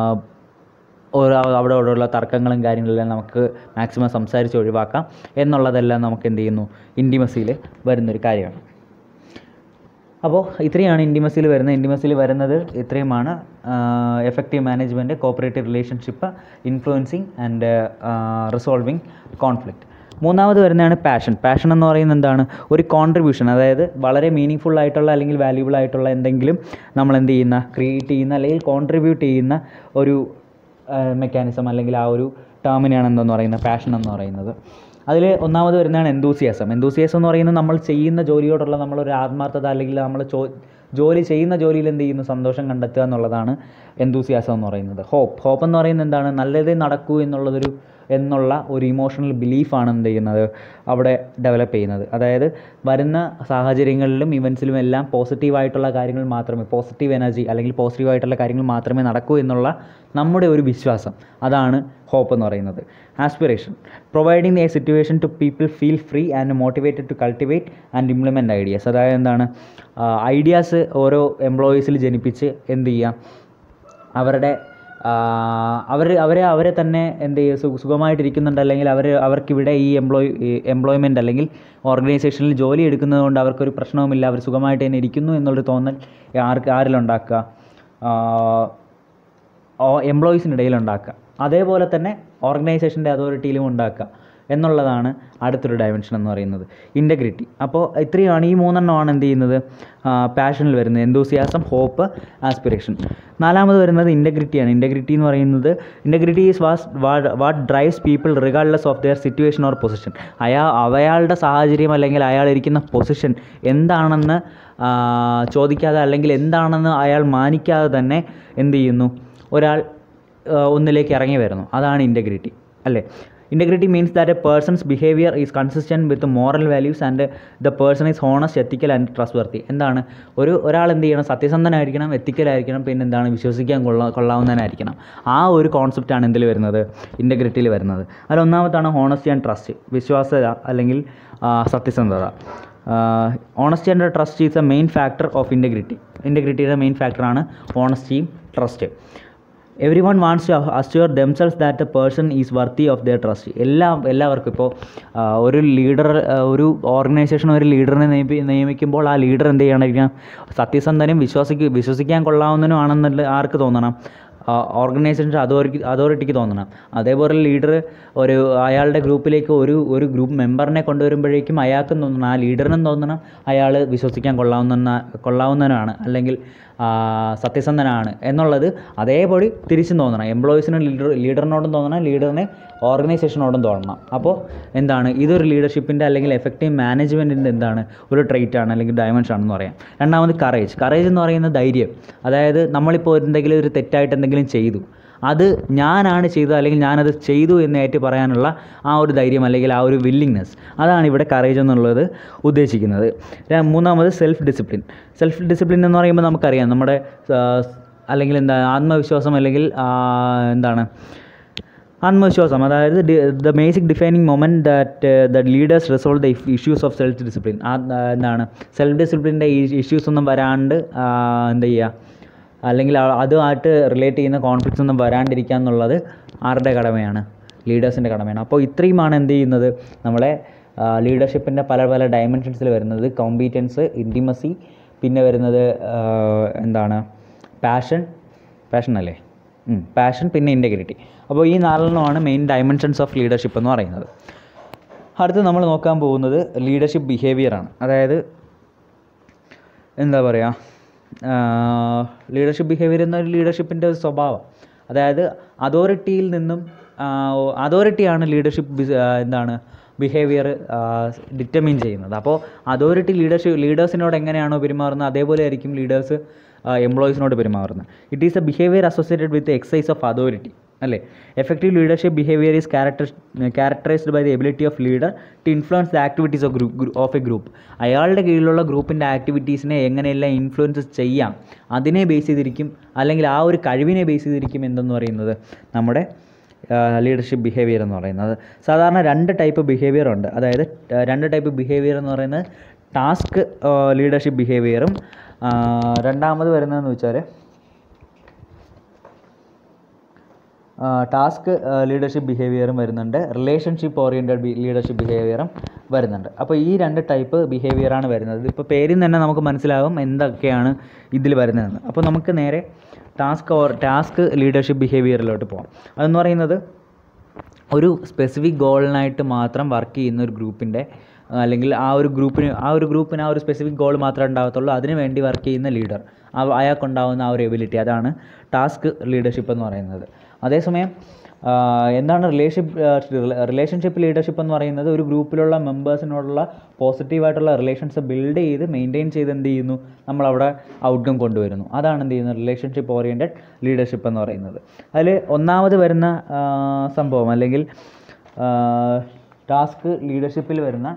ഓരോ അവിടെ അവിടെയുള്ള തർക്കങ്ങളും കാര്യങ്ങളെല്ലാം നമുക്ക് മാക്സിമം സംസാരിച്ച് ഒഴിവാക്കാം എന്നുള്ളതെല്ലാം നമുക്ക് എന്ത് ചെയ്യുന്നു ഇൻറ്റിമസിയിൽ വരുന്നൊരു കാര്യമാണ് അപ്പോൾ ഇത്രയാണ് ഇൻറ്റിമസിയിൽ വരുന്നത് ഇൻറ്റിമസിയിൽ വരുന്നത് ഇത്രയുമാണ് effective management cooperative relationship influencing and resolving conflict മൂന്നാമത് വരുന്നതാണ് പാഷൻ പാഷൻ എന്ന് പറയുന്നത് എന്താണ് ഒരു കോൺട്രിബ്യൂഷൻ അതായത് വളരെ മീനിങ് ഫുൾ ആയിട്ടുള്ള അല്ലെങ്കിൽ വാല്യൂബിൾ ആയിട്ടുള്ള എന്തെങ്കിലും നമ്മൾ എന്ത് ചെയ്യുന്ന ക്രിയേറ്റ് ചെയ്യുന്ന അല്ലെങ്കിൽ കോൺട്രിബ്യൂട്ട് ചെയ്യുന്ന ഒരു മെക്കാനിസം അല്ലെങ്കിൽ ആ ഒരു ടേമിനെയാണ് എന്തെന്ന് പറയുന്നത് പാഷൻ എന്ന് പറയുന്നത് അതിൽ ഒന്നാമത് വരുന്നതാണ് എന്തൂസിയാസം എന്തൂസിയാസം എന്ന് പറയുന്നത് നമ്മൾ ചെയ്യുന്ന ജോലിയോടുള്ള നമ്മളൊരു ആത്മാർത്ഥത അല്ലെങ്കിൽ നമ്മൾ ചോ ജോലി ചെയ്യുന്ന ജോലിയിൽ എന്ത് ചെയ്യുന്നു സന്തോഷം കണ്ടെത്തുക എന്നുള്ളതാണ് എന്തൂസിയാസം എന്ന് പറയുന്നത് ഹോപ്പ് ഹോപ്പ് എന്ന് പറയുന്നത് എന്താണ് നല്ലതേ നടക്കൂ എന്നുള്ളതൊരു എന്നുള്ള ഒരു ഇമോഷണൽ ബിലീഫാണ് എന്ത് ചെയ്യുന്നത് അവിടെ ഡെവലപ്പ് ചെയ്യുന്നത് അതായത് വരുന്ന സാഹചര്യങ്ങളിലും ഇവൻസിലും എല്ലാം പോസിറ്റീവായിട്ടുള്ള കാര്യങ്ങൾ മാത്രമേ പോസിറ്റീവ് എനർജി അല്ലെങ്കിൽ പോസിറ്റീവായിട്ടുള്ള കാര്യങ്ങൾ മാത്രമേ നടക്കൂ എന്നുള്ള നമ്മുടെ ഒരു വിശ്വാസം അതാണ് ഹോപ്പ് എന്ന് പറയുന്നത് aspiration providing a situation to people feel free and motivated to cultivate and implement ideas അതായത് എന്താണ് ഐഡിയാസ് ഓരോ എംപ്ലോയീസിൽ ജനിപ്പിച്ച് എന്ത് ചെയ്യുക അവരുടെ അവർ അവരെ അവരെ തന്നെ എന്ത് ചെയ്യുക സു സുഖമായിട്ടിരിക്കുന്നുണ്ട് അല്ലെങ്കിൽ അവർ അവർക്കിവിടെ ഈ എംപ്ലോയ് എംപ്ലോയ്മെൻറ്റ് അല്ലെങ്കിൽ ഓർഗനൈസേഷനിൽ ജോലി എടുക്കുന്നത് കൊണ്ട് അവർക്കൊരു പ്രശ്നവുമില്ല അവർ സുഖമായിട്ട് തന്നെ ഇരിക്കുന്നു എന്നുള്ളൊരു തോന്നൽ ആർക്ക് ആരിലുണ്ടാക്കുക എംപ്ലോയീസിൻ്റെ ഇടയിൽ ഉണ്ടാക്കുക അതേപോലെ തന്നെ ഓർഗനൈസേഷൻ്റെ അതോറിറ്റിയിലും ഉണ്ടാക്കുക എന്നുള്ളതാണ് അടുത്തൊരു ഡയമെൻഷൻ എന്ന് പറയുന്നത് ഇൻറ്റഗ്രിറ്റി അപ്പോൾ ഇത്രയുമാണ് ഈ മൂന്നെണ്ണമാണ് എന്ത് ചെയ്യുന്നത് പാഷനിൽ വരുന്നത് എന്തൂസിയാസം ഹോപ്പ് ആസ്പിറേഷൻ നാലാമത് വരുന്നത് ഇൻറ്റഗ്രിറ്റിയാണ് ഇൻറ്റഗ്രിറ്റി എന്ന് പറയുന്നത് integrity is was what drives people regardless of their situation or position അയാൾ അവയാളുടെ സാഹചര്യം അല്ലെങ്കിൽ അയാൾ ഇരിക്കുന്ന പൊസിഷൻ എന്താണെന്ന് ചോദിക്കാതെ അല്ലെങ്കിൽ എന്താണെന്ന് അയാൾ മാനിക്കാതെ തന്നെ എന്ത് ചെയ്യുന്നു ഒരാൾ ഒന്നിലേക്ക് ഇറങ്ങി വരുന്നു അതാണ് ഇൻറ്റഗ്രിറ്റി അല്ലേ integrity means that a person's behaviour is consistent with moral values and the person is honest ethical and trustworthy എന്താണ് ഒരു ഒരാൾ എന്ത് ചെയ്യണം സത്യസന്ധനായിരിക്കണം എത്തിക്കലായിരിക്കണം പിന്നെ എന്താണ് വിശ്വസിക്കാൻ കൊള്ള കൊള്ളാവുന്നതിനായിരിക്കണം ആ ഒരു കോൺസെപ്റ്റാണ് എന്തിൽ വരുന്നത് ഇൻറ്റഗ്രിറ്റിയിൽ വരുന്നത് അതിൽ ഒന്നാമത്താണ് ഹോണസ്റ്റി ആൻഡ് ട്രസ്റ്റ് വിശ്വാസത അല്ലെങ്കിൽ സത്യസന്ധത honesty and trust is a main factor of integrity ഇൻറ്റഗ്രിറ്റിയുടെ മെയിൻ ഫാക്ടറാണ് ഓണസ്റ്റിയും trust everyone wants to assure themselves that a person is worthy of their trust എല്ലാ എല്ലാവർക്കും ഇപ്പോൾ ഒരു ലീഡർ ഒരു ഓർഗനൈസേഷൻ ഒരു ലീഡറിനെ നിയമി നിയമിക്കുമ്പോൾ ആ ലീഡർ എന്ത് ചെയ്യണം സത്യസന്ധനും വിശ്വസിക്ക് വിശ്വസിക്കാൻ കൊള്ളാവുന്നതിനുമാണെന്നുള്ള ആർക്ക് തോന്നണം ഓർഗനൈസേഷൻ്റെ അതോറിറ്റി അതോറിറ്റിക്ക് തോന്നണം അതേപോലെ ലീഡർ ഒരു അയാളുടെ ഗ്രൂപ്പിലേക്ക് ഒരു ഒരു ഗ്രൂപ്പ് മെമ്പറിനെ കൊണ്ടുവരുമ്പോഴേക്കും അയാൾക്കും തോന്നണം ആ ലീഡറിനും തോന്നണം അയാൾ വിശ്വസിക്കാൻ കൊള്ളാവുന്ന കൊള്ളാവുന്നവനാണ് അല്ലെങ്കിൽ സത്യസന്ധനാണ് എന്നുള്ളത് അതേപടി തിരിച്ചും തോന്നണം എംപ്ലോയീസിന് ലീഡർ ലീഡറിനോടും തോന്നണം ലീഡറിന് ഓർഗനൈസേഷനോടും തോന്നണം അപ്പോൾ എന്താണ് ഇതൊരു ലീഡർഷിപ്പിൻ്റെ അല്ലെങ്കിൽ എഫക്റ്റീവ് മാനേജ്മെൻറ്റിൻ്റെ എന്താണ് ഒരു ട്രേറ്റ് ആണ് അല്ലെങ്കിൽ ഡയമെൻഷൻ ആണെന്ന് പറയാം രണ്ടാമത് കറേജ് കറേജ് എന്ന് പറയുന്നത് ധൈര്യം അതായത് നമ്മളിപ്പോൾ എന്തെങ്കിലും ഒരു തെറ്റായിട്ട് എന്തെങ്കിലും ചെയ്തു അത് ഞാനാണ് ചെയ്തത് അല്ലെങ്കിൽ ഞാനത് ചെയ്തു എന്ന് ഏറ്റു പറയാനുള്ള ആ ഒരു ധൈര്യം അല്ലെങ്കിൽ ആ ഒരു വില്ലിങ്നെസ് അതാണ് ഇവിടെ കറേജ് എന്നുള്ളത് ഉദ്ദേശിക്കുന്നത് മൂന്നാമത് സെൽഫ് ഡിസിപ്ലിൻ സെൽഫ് ഡിസിപ്ലിൻ എന്ന് പറയുമ്പോൾ നമുക്കറിയാം നമ്മുടെ അല്ലെങ്കിൽ എന്താ ആത്മവിശ്വാസം അല്ലെങ്കിൽ എന്താണ് ആത്മവിശ്വാസം അതായത് the basic defining moment that the leaders resolve the issues of self discipline ആ എന്താണ് സെൽഫ് ഡിസിപ്ലിൻ്റെ ഇഷ്യൂസ് ഒന്നും വരാണ്ട് എന്താ ചെയ്യുക അല്ലെങ്കിൽ അതുമായിട്ട് റിലേറ്റ് ചെയ്യുന്ന കോൺഫ്ലിക്ട്സ് ഒന്നും വരാണ്ടിരിക്കുക എന്നുള്ളത് ആരുടെ കടമയാണ് ലീഡേഴ്സിൻ്റെ കടമയാണ് അപ്പോൾ ഇത്രയുമാണ് എന്ത് ചെയ്യുന്നത് നമ്മളെ ലീഡർഷിപ്പിൻ്റെ പല പല ഡയമെൻഷൻസിൽ വരുന്നത് കോമ്പീറ്റൻസ് ഇൻറ്റിമസി പിന്നെ വരുന്നത് എന്താണ് പാഷൻ പാഷൻ അല്ലേ പാഷൻ പിന്നെ ഇൻറ്റഗ്രിറ്റി അപ്പോൾ ഈ നാലെണ്ണമാണ് മെയിൻ ഡയമെൻഷൻസ് ഓഫ് ലീഡർഷിപ്പ് എന്ന് പറയുന്നത് അടുത്ത് നമ്മൾ നോക്കാൻ പോകുന്നത് ലീഡർഷിപ്പ് ബിഹേവിയറാണ് അതായത് എന്താ പറയുക ലീഡർഷിപ്പ് ബിഹേവിയർ എന്ന ലീഡർഷിപ്പിൻ്റെ ഒരു സ്വഭാവം അതായത് അതോറിറ്റിയിൽ നിന്നും അതോറിറ്റിയാണ് ലീഡർഷിപ്പ് എന്താണ് ബിഹേവിയർ ഡിറ്റർമിൻ ചെയ്യുന്നത് അപ്പോൾ അതോറിറ്റി ലീഡർഷിപ്പ് ലീഡേഴ്സിനോട് എങ്ങനെയാണോ പെരുമാറുന്നത് അതേപോലെ ആയിരിക്കും ലീഡേഴ്സ് എംപ്ലോയീസിനോട് പെരുമാറുന്നത് it is a behaviour associated with excise of authority അല്ലേ effective leadership behaviour is character characterised by the ability of leader to influence the activities of group of a group അയാളുടെ കീഴിലുള്ള ഗ്രൂപ്പിൻ്റെ ആക്ടിവിറ്റീസിനെ എങ്ങനെയെല്ലാം ഇൻഫ്ലുവൻസ് ചെയ്യാം അതിനെ base ചെയ്തിരിക്കും അല്ലെങ്കിൽ ആ ഒരു കഴിവിനെ ബേസ് ചെയ്തിരിക്കും എന്തെന്ന് പറയുന്നത് നമ്മുടെ ലീഡർഷിപ്പ് ബിഹേവിയർ എന്ന് പറയുന്നത് സാധാരണ രണ്ട് ടൈപ്പ് ബിഹേവിയർ ഉണ്ട് അതായത് രണ്ട് ടൈപ്പ് ബിഹേവിയർ എന്ന് പറയുന്നത് ടാസ്ക് ലീഡർഷിപ്പ് ബിഹേവിയറും രണ്ടാമത് വരുന്നതെന്ന് വെച്ചാൽ ടാസ്ക് ലീഡർഷിപ്പ് ബിഹേവിയറും വരുന്നുണ്ട് റിലേഷൻഷിപ്പ് ഓറിയൻറ്റഡ് ലീഡർഷിപ്പ് ബിഹേവിയറും വരുന്നുണ്ട് അപ്പോൾ ഈ രണ്ട് ടൈപ്പ് ബിഹേവിയറാണ് വരുന്നത് ഇപ്പോൾ പേരിൽ നിന്ന് തന്നെ നമുക്ക് മനസ്സിലാകും എന്തൊക്കെയാണ് ഇതിൽ വരുന്നതെന്ന് അപ്പോൾ നമുക്ക് നേരെ ടാസ്ക് ഓർ ടാസ്ക് ലീഡർഷിപ്പ് ബിഹേവിയറിലോട്ട് പോകാം അതെന്ന് പറയുന്നത് ഒരു സ്പെസിഫിക് ഗോളിനായിട്ട് മാത്രം വർക്ക് ചെയ്യുന്ന ഒരു ഗ്രൂപ്പിൻ്റെ അല്ലെങ്കിൽ ആ ഒരു ഗ്രൂപ്പിന് ആ ഒരു ഗ്രൂപ്പിന് ആ ഒരു സ്പെസിഫിക് ഗോൾ മാത്രമേ ഉണ്ടാകത്തുള്ളൂ അതിന് വേണ്ടി വർക്ക് ചെയ്യുന്ന ലീഡർ അയാൾക്കുണ്ടാകുന്ന ആ ഒരു എബിലിറ്റി അതാണ് ടാസ്ക് ലീഡർഷിപ്പ് എന്ന് പറയുന്നത് അതേസമയം ആ, എന്താണ് റിലേഷൻഷിപ്പ് റിലേഷൻഷിപ്പ് ലീഡർഷിപ്പ് എന്ന് പറയുന്നത് ഒരു ഗ്രൂപ്പിലുള്ള മെമ്പേഴ്സിനോടുള്ള പോസിറ്റീവായിട്ടുള്ള റിലേഷൻസ് ബിൽഡ് ചെയ്ത് മെയിൻറ്റെയിൻ ചെയ്ത് എന്ത് ചെയ്യുന്നു നമ്മളവിടെ ഔട്ട്കം കൊണ്ടുവരുന്നു അതാണ് എന്ത് ചെയ്യുന്നത് റിലേഷൻഷിപ്പ് ഓറിയൻറ്റഡ് ലീഡർഷിപ്പ് എന്ന് പറയുന്നത് അതിൽ ഒന്നാമത് വരുന്ന ആ, സംഭവം അല്ലെങ്കിൽ ടാസ്ക് ലീഡർഷിപ്പിൽ വരുന്ന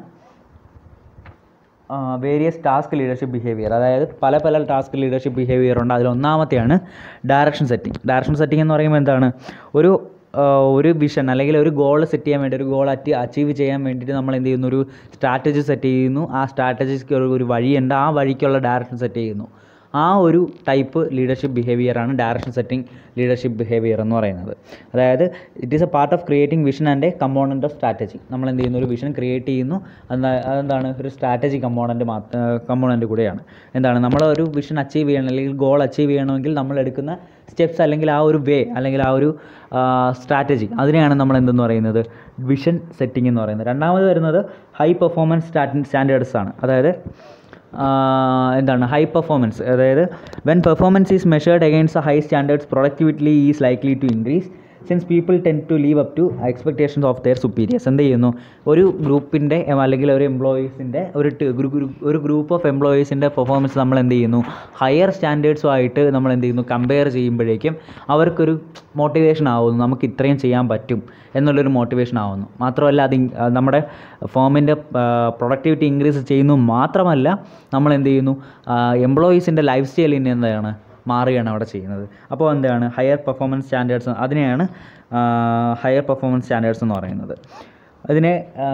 വേരിയസ് ടാസ്ക് ലീഡർഷിപ്പ് ബിഹേവിയർ അതായത് പല പല ടാസ്ക് ലീഡർഷിപ്പ് ബിഹേവിയർ ഉണ്ട് അതിൽ ഒന്നാമത്തെയാണ് ഡയറക്ഷൻ സെറ്റിംഗ് ഡയറക്ഷൻ സെറ്റിംഗ് എന്ന് പറയുമ്പോൾ എന്താണ് ഒരു ആ, ഒരു വിഷൻ അല്ലെങ്കിൽ ഒരു ഗോൾ സെറ്റ് ചെയ്യാൻ വേണ്ടി ഒരു ഗോൾ അറ്റി അച്ചീവ് ചെയ്യാൻ വേണ്ടിയിട്ട് നമ്മൾ എന്ത് ചെയ്യുന്നു ഒരു സ്ട്രാറ്റജി സെറ്റ് ചെയ്യുന്നു ആ സ്ട്രാറ്റജിക്ക് ഒരു ഒരു വഴിയുണ്ട് ആ വഴിക്കുള്ള ഡയറക്ഷൻ സെറ്റ് ചെയ്യുന്നു ആ ഒരു ടൈപ്പ് ലീഡർഷിപ്പ് ബിഹേവിയറാണ് ഡയറക്ഷൻ സെറ്റിംഗ് ലീഡർഷിപ്പ് ബിഹേവിയർ എന്ന് പറയുന്നത് അതായത് it is a part of creating vision and a component of strategy നമ്മൾ എന്ത് ചെയ്യുന്നു ഒരു വിഷൻ ക്രിയേറ്റ് ചെയ്യുന്നു അതെന്താ അതെന്താണ് ഒരു സ്ട്രാറ്റജി കമ്പോണൻറ്റ് മാത്ര കമ്പോണൻറ്റ് കൂടെയാണ് എന്താണ് നമ്മൾ ഒരു വിഷൻ അച്ചീവ് ചെയ്യണം അല്ലെങ്കിൽ ഗോൾ അച്ചീവ് ചെയ്യണമെങ്കിൽ നമ്മൾ എടുക്കുന്ന സ്റ്റെപ്സ് അല്ലെങ്കിൽ ആ ഒരു വേ അല്ലെങ്കിൽ ആ ഒരു സ്ട്രാറ്റജി അതിനെയാണ് നമ്മൾ എന്തെന്ന് പറയുന്നത് വിഷൻ സെറ്റിംഗ് എന്ന് പറയുന്നത് രണ്ടാമത് വരുന്നത് ഹൈ പെർഫോമൻസ് സ്റ്റാൻഡേർഡ്സ് ആണ് അതായത് ആഹ് എന്താണ് ഹൈ പെർഫോമൻസ് അതായത് when performance is measured against high standards productivity is likely to increase since people tend to live up to expectations of their superiors എന്ത് ചെയ്യുന്നു ഒരു ഗ്രൂപ്പിൻ്റെ അല്ലെങ്കിൽ ഒരു എംപ്ലോയീസിൻ്റെ ഒരു ട്- ഒരു ഗ്രൂ- ഒരു ഗ്രൂപ്പ് ഓഫ് എംപ്ലോയീസിൻ്റെ പെർഫോമൻസ് നമ്മൾ എന്ത് ചെയ്യുന്നു ഹയർ സ്റ്റാൻഡേർഡ്സുമായിട്ട് നമ്മൾ എന്ത് ചെയ്യുന്നു കമ്പയർ ചെയ്യുമ്പോഴേക്കും അവർക്കൊരു മോട്ടിവേഷൻ ആവുന്നു നമുക്ക് ഇത്രയും ചെയ്യാൻ പറ്റും എന്നുള്ളൊരു മോട്ടിവേഷൻ ആവുന്നു മാത്രമല്ല അത് ഇൻ- ആ, നമ്മുടെ ഫോമിൻ്റെ പ്രൊഡക്ടിവിറ്റി ഇൻക്രീസ് ചെയ്യുന്നു മാത്രമല്ല നമ്മൾ എന്ത് ചെയ്യുന്നു എംപ്ലോയീസിൻ്റെ ലൈഫ് സ്റ്റൈലിന് എന്താണ് മാറുകയാണ് അവിടെ ചെയ്യുന്നത് അപ്പോൾ എന്താണ് ഹയർ പെർഫോമൻസ് സ്റ്റാൻഡേർഡ്സ് അതിനെയാണ് ഹയർ പെർഫോമൻസ് സ്റ്റാൻഡേർഡ്സ് എന്ന് പറയുന്നത് അതിനെ ആ,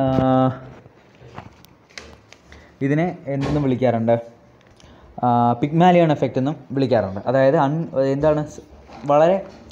ഇതിനെ എന്തെന്നും വിളിക്കാറുണ്ട് പിഗ്മാലിയൺ എഫക്റ്റ് എന്നും വിളിക്കാറുണ്ട് അതായത് അൺ എന്താണ് സ് വളരെ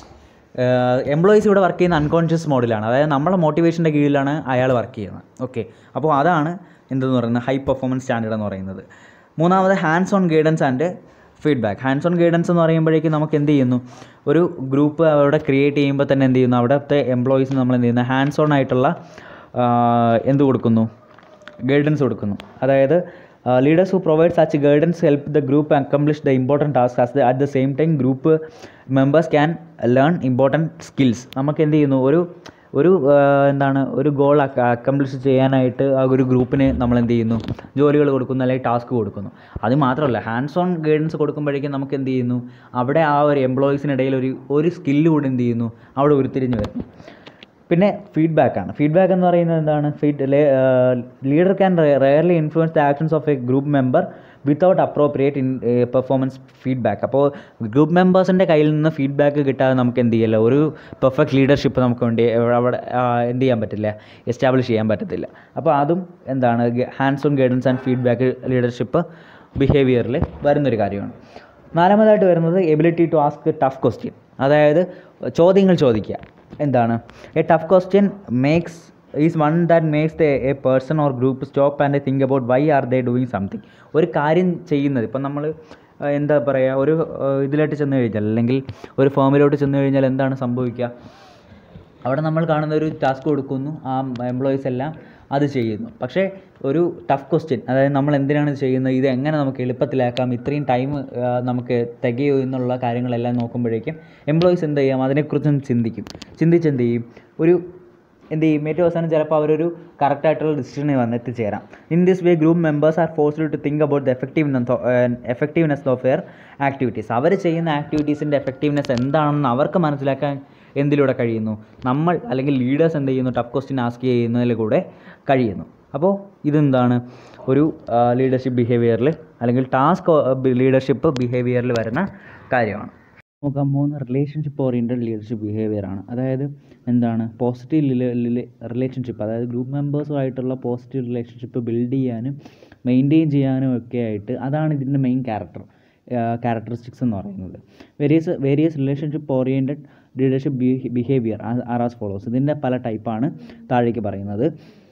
എംപ്ലോയീസ് ഇവിടെ വർക്ക് ചെയ്യുന്ന അൺകോൺഷ്യസ് മോഡിലാണ് അതായത് നമ്മളെ മോട്ടിവേഷൻ്റെ കീഴിലാണ് അയാൾ വർക്ക് ചെയ്യുന്നത് ഓക്കെ അപ്പോൾ അതാണ് എന്തെന്ന് പറയുന്നത് ഹൈ പെർഫോമൻസ് സ്റ്റാൻഡേർഡ് എന്ന് പറയുന്നത് മൂന്നാമത് hands on guidance and feedback hands on guidance എന്ന് പറയുമ്പോഴേക്കും നമുക്ക് എന്ത് ചെയ്യുന്നു ഒരു ഗ്രൂപ്പ് അവിടെ ക്രിയേറ്റ് ചെയ്യുമ്പോൾ തന്നെ എന്ത് ചെയ്യുന്നു അവിടുത്തെ എംപ്ലോയീസിന് നമ്മൾ എന്ത് ചെയ്യുന്നു ഹാൻഡ്സ് ഓൺ ആയിട്ടുള്ള ആ, എന്ത് കൊടുക്കുന്നു ഗൈഡൻസ് കൊടുക്കുന്നു അതായത് leaders who provide such guidance help the group accomplish the important task as at the same time group members can learn important skills നമുക്ക് എന്ത് ചെയ്യുന്നു ഒരു ഒരു ആ, എന്താണ് ഒരു ഗോൾ അക്കംപ്ലിഷ് ചെയ്യാനായിട്ട് ആ ഒരു ഗ്രൂപ്പിന് നമ്മൾ എന്ത് ചെയ്യുന്നു ജോലികൾ കൊടുക്കുന്നു അല്ലെങ്കിൽ ടാസ്ക് കൊടുക്കുന്നു അത് മാത്രമല്ല ഹാൻഡ്സ് ഓൺ ഗൈഡൻസ് കൊടുക്കുമ്പോഴേക്കും നമുക്ക് എന്ത് ചെയ്യുന്നു അവിടെ ആ ഒരു എംപ്ലോയീസിനിടയിൽ ഒരു ഒരു സ്കില്ല് കൂടി എന്ത് ചെയ്യുന്നു അവിടെ ഉരുത്തിരിഞ്ഞ് വരുന്നു പിന്നെ ഫീഡ്ബാക്കാണ് ഫീഡ്ബാക്ക് എന്ന് പറയുന്നത് എന്താണ് feed leader can rarely influence the actions of a group member without appropriate in performance feedback അപ്പോൾ ഗ്രൂപ്പ് മെമ്പേഴ്സിൻ്റെ കയ്യിൽ നിന്ന് ഫീഡ്ബാക്ക് കിട്ടാതെ നമുക്ക് എന്ത് ചെയ്യില്ല ഒരു പെർഫെക്റ്റ് ലീഡർഷിപ്പ് നമുക്ക് വേണ്ടി അവിടെ ആ, എന്ത് ചെയ്യാൻ പറ്റില്ല എസ്റ്റാബ്ലിഷ് ചെയ്യാൻ പറ്റത്തില്ല അപ്പോൾ അതും എന്താണ് hands on guidance and feedback leadership ബിഹേവിയറിൽ വരുന്നൊരു കാര്യമാണ് നാലാമതായിട്ട് വരുന്നത് ability to ask tough question അതായത് ചോദ്യങ്ങൾ ചോദിക്കുക എന്താണ് a tough question makes is one that makes the a person or group stop and think about why are they doing something ഒരു കാര്യം ചെയ്യുന്നത് ഇപ്പം നമ്മൾ എന്താ പറയുക ഒരു ആ, ഇതിലോട്ട് ചെന്ന് കഴിഞ്ഞാൽ അല്ലെങ്കിൽ ഒരു ഫേമിലോട്ട് ചെന്ന് കഴിഞ്ഞാൽ എന്താണ് സംഭവിക്കുക അവിടെ നമ്മൾ കാണുന്ന ഒരു ടാസ്ക് കൊടുക്കുന്നു ആ എംപ്ലോയീസ് എല്ലാം അത് ചെയ്യുന്നു പക്ഷേ ഒരു ടഫ് ക്വസ്റ്റ്യൻ അതായത് നമ്മൾ എന്തിനാണ് ഇത് ചെയ്യുന്നത് ഇത് എങ്ങനെ നമുക്ക് എളുപ്പത്തിലാക്കാം ഇത്രയും ടൈം നമുക്ക് തികയോ എന്നുള്ള കാര്യങ്ങളെല്ലാം നോക്കുമ്പോഴേക്കും എംപ്ലോയീസ് എന്ത് ചെയ്യാം അതിനെക്കുറിച്ചും ചിന്തിക്കും ചിന്തിച്ച് എന്ത് ചെയ്യും ഒരു എന്ത് ചെയ്യും ഏറ്റവും അവസാനം ചിലപ്പോൾ അവരൊരു കറക്റ്റായിട്ടുള്ള ഡിസിഷനിൽ വന്ന് എത്തിച്ചേരാം in this way group members are forced to think about the effectiveness effectiveness of their activities അവർ ചെയ്യുന്ന ആക്ടിവിറ്റീസിൻ്റെ എഫക്റ്റീവ്നെസ് എന്താണെന്ന് അവർക്ക് മനസ്സിലാക്കാൻ എന്തിലൂടെ കഴിയുന്നു നമ്മൾ അല്ലെങ്കിൽ ലീഡേഴ്സ് എന്ത് ചെയ്യുന്നു ടഫ് ക്വസ്റ്റ്യൻ ആസ്ക് ചെയ്യുന്നതിൽ കൂടെ കഴിയുന്നു അപ്പോൾ ഇതെന്താണ് ഒരു ലീഡർഷിപ്പ് ബിഹേവിയറിൽ അല്ലെങ്കിൽ ടാസ്ക് ലീഡർഷിപ്പ് ബിഹേവിയറിൽ വരുന്ന കാര്യമാണ് നോക്കാം മൂന്ന് റിലേഷൻഷിപ്പ് ഓറിയൻറ്റഡ് ലീഡർഷിപ്പ് ബിഹേവിയർ ആണ് അതായത് എന്താണ് പോസിറ്റീവ് റിലേഷൻഷിപ്പ് അതായത് ഗ്രൂപ്പ് മെമ്പേഴ്സുമായിട്ടുള്ള പോസിറ്റീവ് റിലേഷൻഷിപ്പ് ബിൽഡ് ചെയ്യാനും മെയിൻറ്റെയിൻ ചെയ്യാനും ഒക്കെ ആയിട്ട് അതാണ് ഇതിൻ്റെ മെയിൻ ക്യാരക്ടർ ക്യാരക്ടറിസ്റ്റിക്സ് എന്ന് പറയുന്നത് various various relationship oriented leadership behaviour are as follows ഇതിൻ്റെ പല ടൈപ്പാണ് താഴേക്ക് പറയുന്നത്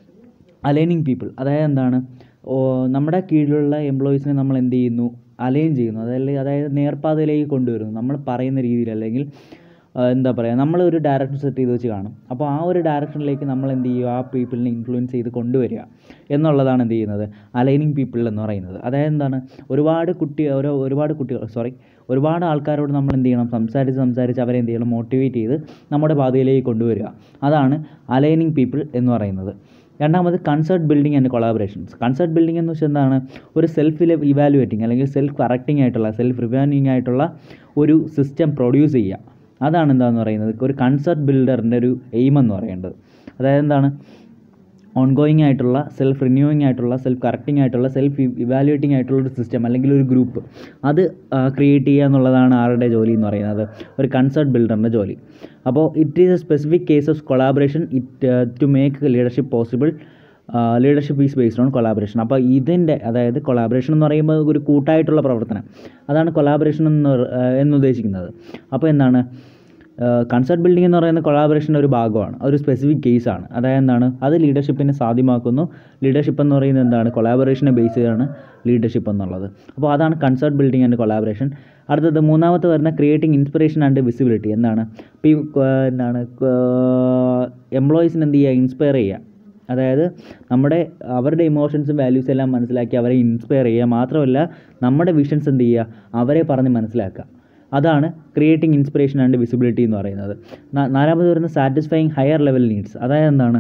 അലൈനിങ് പീപ്പിൾ അതായത് എന്താണ് ഓ നമ്മുടെ കീഴിലുള്ള എംപ്ലോയീസിനെ നമ്മൾ എന്ത് ചെയ്യുന്നു അലൈൻ ചെയ്യുന്നു അതായത് അതായത് നേർപ്പാതയിലേക്ക് കൊണ്ടുവരുന്നു നമ്മൾ പറയുന്ന രീതിയിൽ അല്ലെങ്കിൽ ആ, എന്താ പറയുക നമ്മളൊരു ഡയറക്ഷൻ സെറ്റ് ചെയ്ത് വെച്ച് കാണും അപ്പോൾ ആ ഒരു ഡയറക്ഷനിലേക്ക് നമ്മൾ എന്ത് ചെയ്യുക ആ പീപ്പിളിനെ ഇൻഫ്ലുവൻസ് ചെയ്ത് കൊണ്ടുവരിക എന്നുള്ളതാണ് എന്ത് ചെയ്യുന്നത് അലൈനിങ് പീപ്പിൾ എന്ന് പറയുന്നത് അതായത് എന്താണ് ഒരുപാട് കുട്ടി ഓരോ ഒരുപാട് കുട്ടികൾ സോറി ഒരുപാട് ആൾക്കാരോട് നമ്മൾ എന്ത് ചെയ്യണം സംസാരിച്ച് സംസാരിച്ച് അവരെ എന്ത് ചെയ്യണം മോട്ടിവേറ്റ് ചെയ്ത് നമ്മുടെ പാതയിലേക്ക് കൊണ്ടുവരിക അതാണ് അലൈനിങ് പീപ്പിൾ എന്ന് പറയുന്നത് രണ്ടാമത് concert building and collaborations concert building എന്ന് വെച്ചാൽ എന്താണ് ഒരു സെൽഫ് ഇവാലുവേറ്റിംഗ് അല്ലെങ്കിൽ സെൽഫ് കറക്റ്റിംഗ് ആയിട്ടുള്ള സെൽഫ് റിവാനിങ് ആയിട്ടുള്ള ഒരു സിസ്റ്റം പ്രൊഡ്യൂസ് ചെയ്യുക അതാണ് എന്താണെന്ന് പറയുന്നത് ഒരു കൺസേർട്ട് ബിൽഡറിൻ്റെ ഒരു എയിം എന്ന് പറയുന്നത് അതായത് എന്താണ് ഓൺഗോയിങ് ആയിട്ടുള്ള സെൽഫ് റിന്യൂവിങ് ആയിട്ടുള്ള സെൽഫ് കറക്റ്റിംഗ് ആയിട്ടുള്ള സെൽഫ് ഇവാലുവേറ്റിംഗ് ആയിട്ടുള്ള ഒരു സിസ്റ്റം അല്ലെങ്കിൽ ഒരു ഗ്രൂപ്പ് അത് ക്രിയേറ്റ് ചെയ്യുക എന്നുള്ളതാണ് ആരുടെ ജോലി എന്ന് പറയുന്നത് ഒരു കൺസേർട്ട് ബിൽഡറിൻ്റെ ജോലി അപ്പോൾ it is a specific case of collaboration it to make leadership possible leadership is based on collaboration അപ്പോൾ ഇതിൻ്റെ അതായത് കൊളാബറേഷൻ എന്ന് പറയുമ്പോൾ ഒരു കൂട്ടായിട്ടുള്ള പ്രവർത്തനം അതാണ് കൊളാബറേഷൻ എന്ന് പറ- ആ, എന്നുദ്ദേശിക്കുന്നത് അപ്പോൾ എന്താണ് കൺസേർട്ട് ബിൽഡിംഗ് എന്ന് പറയുന്ന കൊളാബറേഷൻ്റെ ഒരു ഭാഗമാണ് ഒരു സ്പെസിഫിക് കേസാണ് അതായത് എന്താണ് അത് ലീഡർഷിപ്പിനെ സാധ്യമാക്കുന്നു ലീഡർഷിപ്പ് എന്ന് പറയുന്നത് എന്താണ് കൊളാബറേഷനെ ബേസ് ചെയ്താണ് ലീഡർഷിപ്പ് എന്നുള്ളത് അപ്പോൾ അതാണ് കൺസേർട്ട് ബിൽഡിംഗ് ആൻഡ് കൊളാബറേഷൻ അടുത്തത് മൂന്നാമത്തെ വരുന്ന ക്രിയേറ്റിംഗ് ഇൻസ്പിറേഷൻ ആൻഡ് വിസിബിലിറ്റി എന്താണ് ഇപ്പോൾ ഈ ക- എന്താണ് എംപ്ലോയീസിന് എന്ത് ചെയ്യുക ഇൻസ്പയർ ചെയ്യുക അതായത് നമ്മുടെ അവരുടെ ഇമോഷൻസും വാല്യൂസും എല്ലാം മനസ്സിലാക്കി അവരെ ഇൻസ്പയർ ചെയ്യുക മാത്രമല്ല നമ്മുടെ വിഷൻസ് എന്ത് ചെയ്യുക അവരെ പറഞ്ഞ് മനസ്സിലാക്കുക അതാണ് ക്രിയേറ്റിംഗ് ഇൻസ്പിറേഷൻ ആൻഡ് വിസിബിലിറ്റി എന്ന് പറയുന്നത് നാ- നാലാമത് വരുന്ന സാറ്റിസ്ഫൈങ് ഹയർ ലെവൽ നീഡ്സ് അതായത് എന്താണ്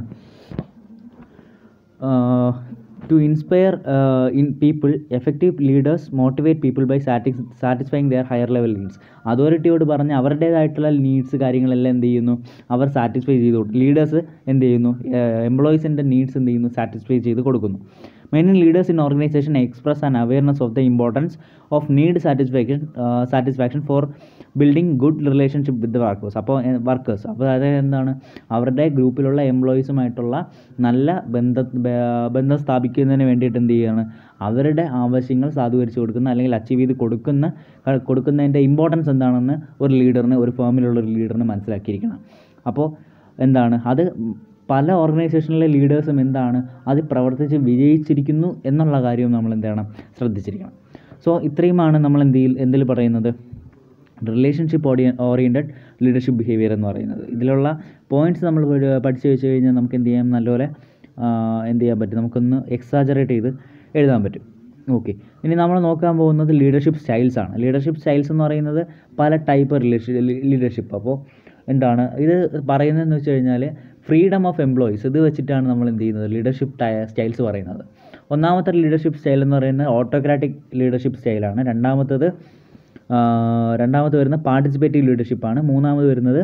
to inspire in people effective leaders motivate people by satis satisfying their higher level needs അതോറിറ്റിയോട് പറഞ്ഞ് അവരുടേതായിട്ടുള്ള നീഡ്സ് കാര്യങ്ങളെല്ലാം എന്ത് ചെയ്യുന്നു അവർ സാറ്റിസ്ഫൈ ചെയ്ത് കൊടുക്കും ലീഡേഴ്സ് എന്ത് ചെയ്യുന്നു എംപ്ലോയീസിൻ്റെ നീഡ്സ് എന്ത് ചെയ്യുന്നു സാറ്റിസ്ഫൈ ചെയ്ത് കൊടുക്കുന്നു main leaders in organization express and awareness of the importance of need satisfaction satisfaction for building good relationship with workers അപ്പോൾ വർക്കേഴ്സ് അപ്പോൾ അതായത് എന്താണ് അവരുടെ ഗ്രൂപ്പിലുള്ള എംപ്ലോയീസുമായിട്ടുള്ള നല്ല ബന്ധ ബ- ബന്ധം സ്ഥാപിക്കുന്നതിന് വേണ്ടിയിട്ട് എന്ത് ചെയ്യുകയാണ് അവരുടെ ആവശ്യങ്ങൾ സാധൂകരിച്ച് കൊടുക്കുന്ന അല്ലെങ്കിൽ അച്ചീവ് ചെയ്ത് കൊടുക്കുന്ന ക- കൊടുക്കുന്നതിൻ്റെ ഇമ്പോർട്ടൻസ് എന്താണെന്ന് ഒരു ലീഡറിന് ഒരു ഫേമിലുള്ള ഒരു ലീഡറിന് മനസ്സിലാക്കിയിരിക്കണം അപ്പോൾ എന്താണ് അത് പല ഓർഗനൈസേഷനിലെ ലീഡേഴ്സും എന്താണ് അത് പ്രവർത്തിച്ച് വിജയിച്ചിരിക്കുന്നു എന്നുള്ള കാര്യവും നമ്മൾ എന്ത് ചെയ്യണം ശ്രദ്ധിച്ചിരിക്കണം സോ ഇത്രയുമാണ് നമ്മൾ എന്തിൽ എന്തിൽ പറയുന്നത് റിലേഷൻഷിപ്പ് ഓഡിയ ഓറിയൻറ്റഡ് ലീഡർഷിപ്പ് ബിഹേവിയർ എന്ന് പറയുന്നത് ഇതിലുള്ള പോയിൻറ്റ്സ് നമ്മൾ പഠി- പഠിച്ച് വെച്ച് കഴിഞ്ഞാൽ നമുക്ക് എന്ത് ചെയ്യാം നല്ലപോലെ ആ, എന്ത് ചെയ്യാൻ പറ്റും നമുക്കൊന്ന് എക്സാജറേറ്റ് ചെയ്ത് എഴുതാൻ പറ്റും ഓക്കെ ഇനി നമ്മൾ നോക്കാൻ പോകുന്നത് ലീഡർഷിപ്പ് സ്റ്റൈൽസ് ആണ് ലീഡർഷിപ്പ് സ്റ്റൈൽസ് എന്ന് പറയുന്നത് പല ടൈപ്പ് റിലേഷൻ ലീഡർഷിപ്പ് അപ്പോൾ എന്താണ് ഇത് പറയുന്നതെന്ന് വെച്ച് കഴിഞ്ഞാൽ ഫ്രീഡം ഓഫ് എംപ്ലോയീസ് ഇത് വെച്ചിട്ടാണ് നമ്മൾ എന്ത് ചെയ്യുന്നത് ലീഡർഷിപ്പ് സ്റ്റൈൽസ് പറയുന്നത് ഒന്നാമത്തെ ലീഡർഷിപ്പ് സ്റ്റൈൽ എന്ന് പറയുന്നത് ഓട്ടോക്രാറ്റിക് ലീഡർഷിപ്പ് സ്റ്റൈലാണ് രണ്ടാമത്തത് ആ, രണ്ടാമത് വരുന്ന പാർട്ടിസിപ്പേറ്റീവ് ലീഡർഷിപ്പാണ് മൂന്നാമത് വരുന്നത്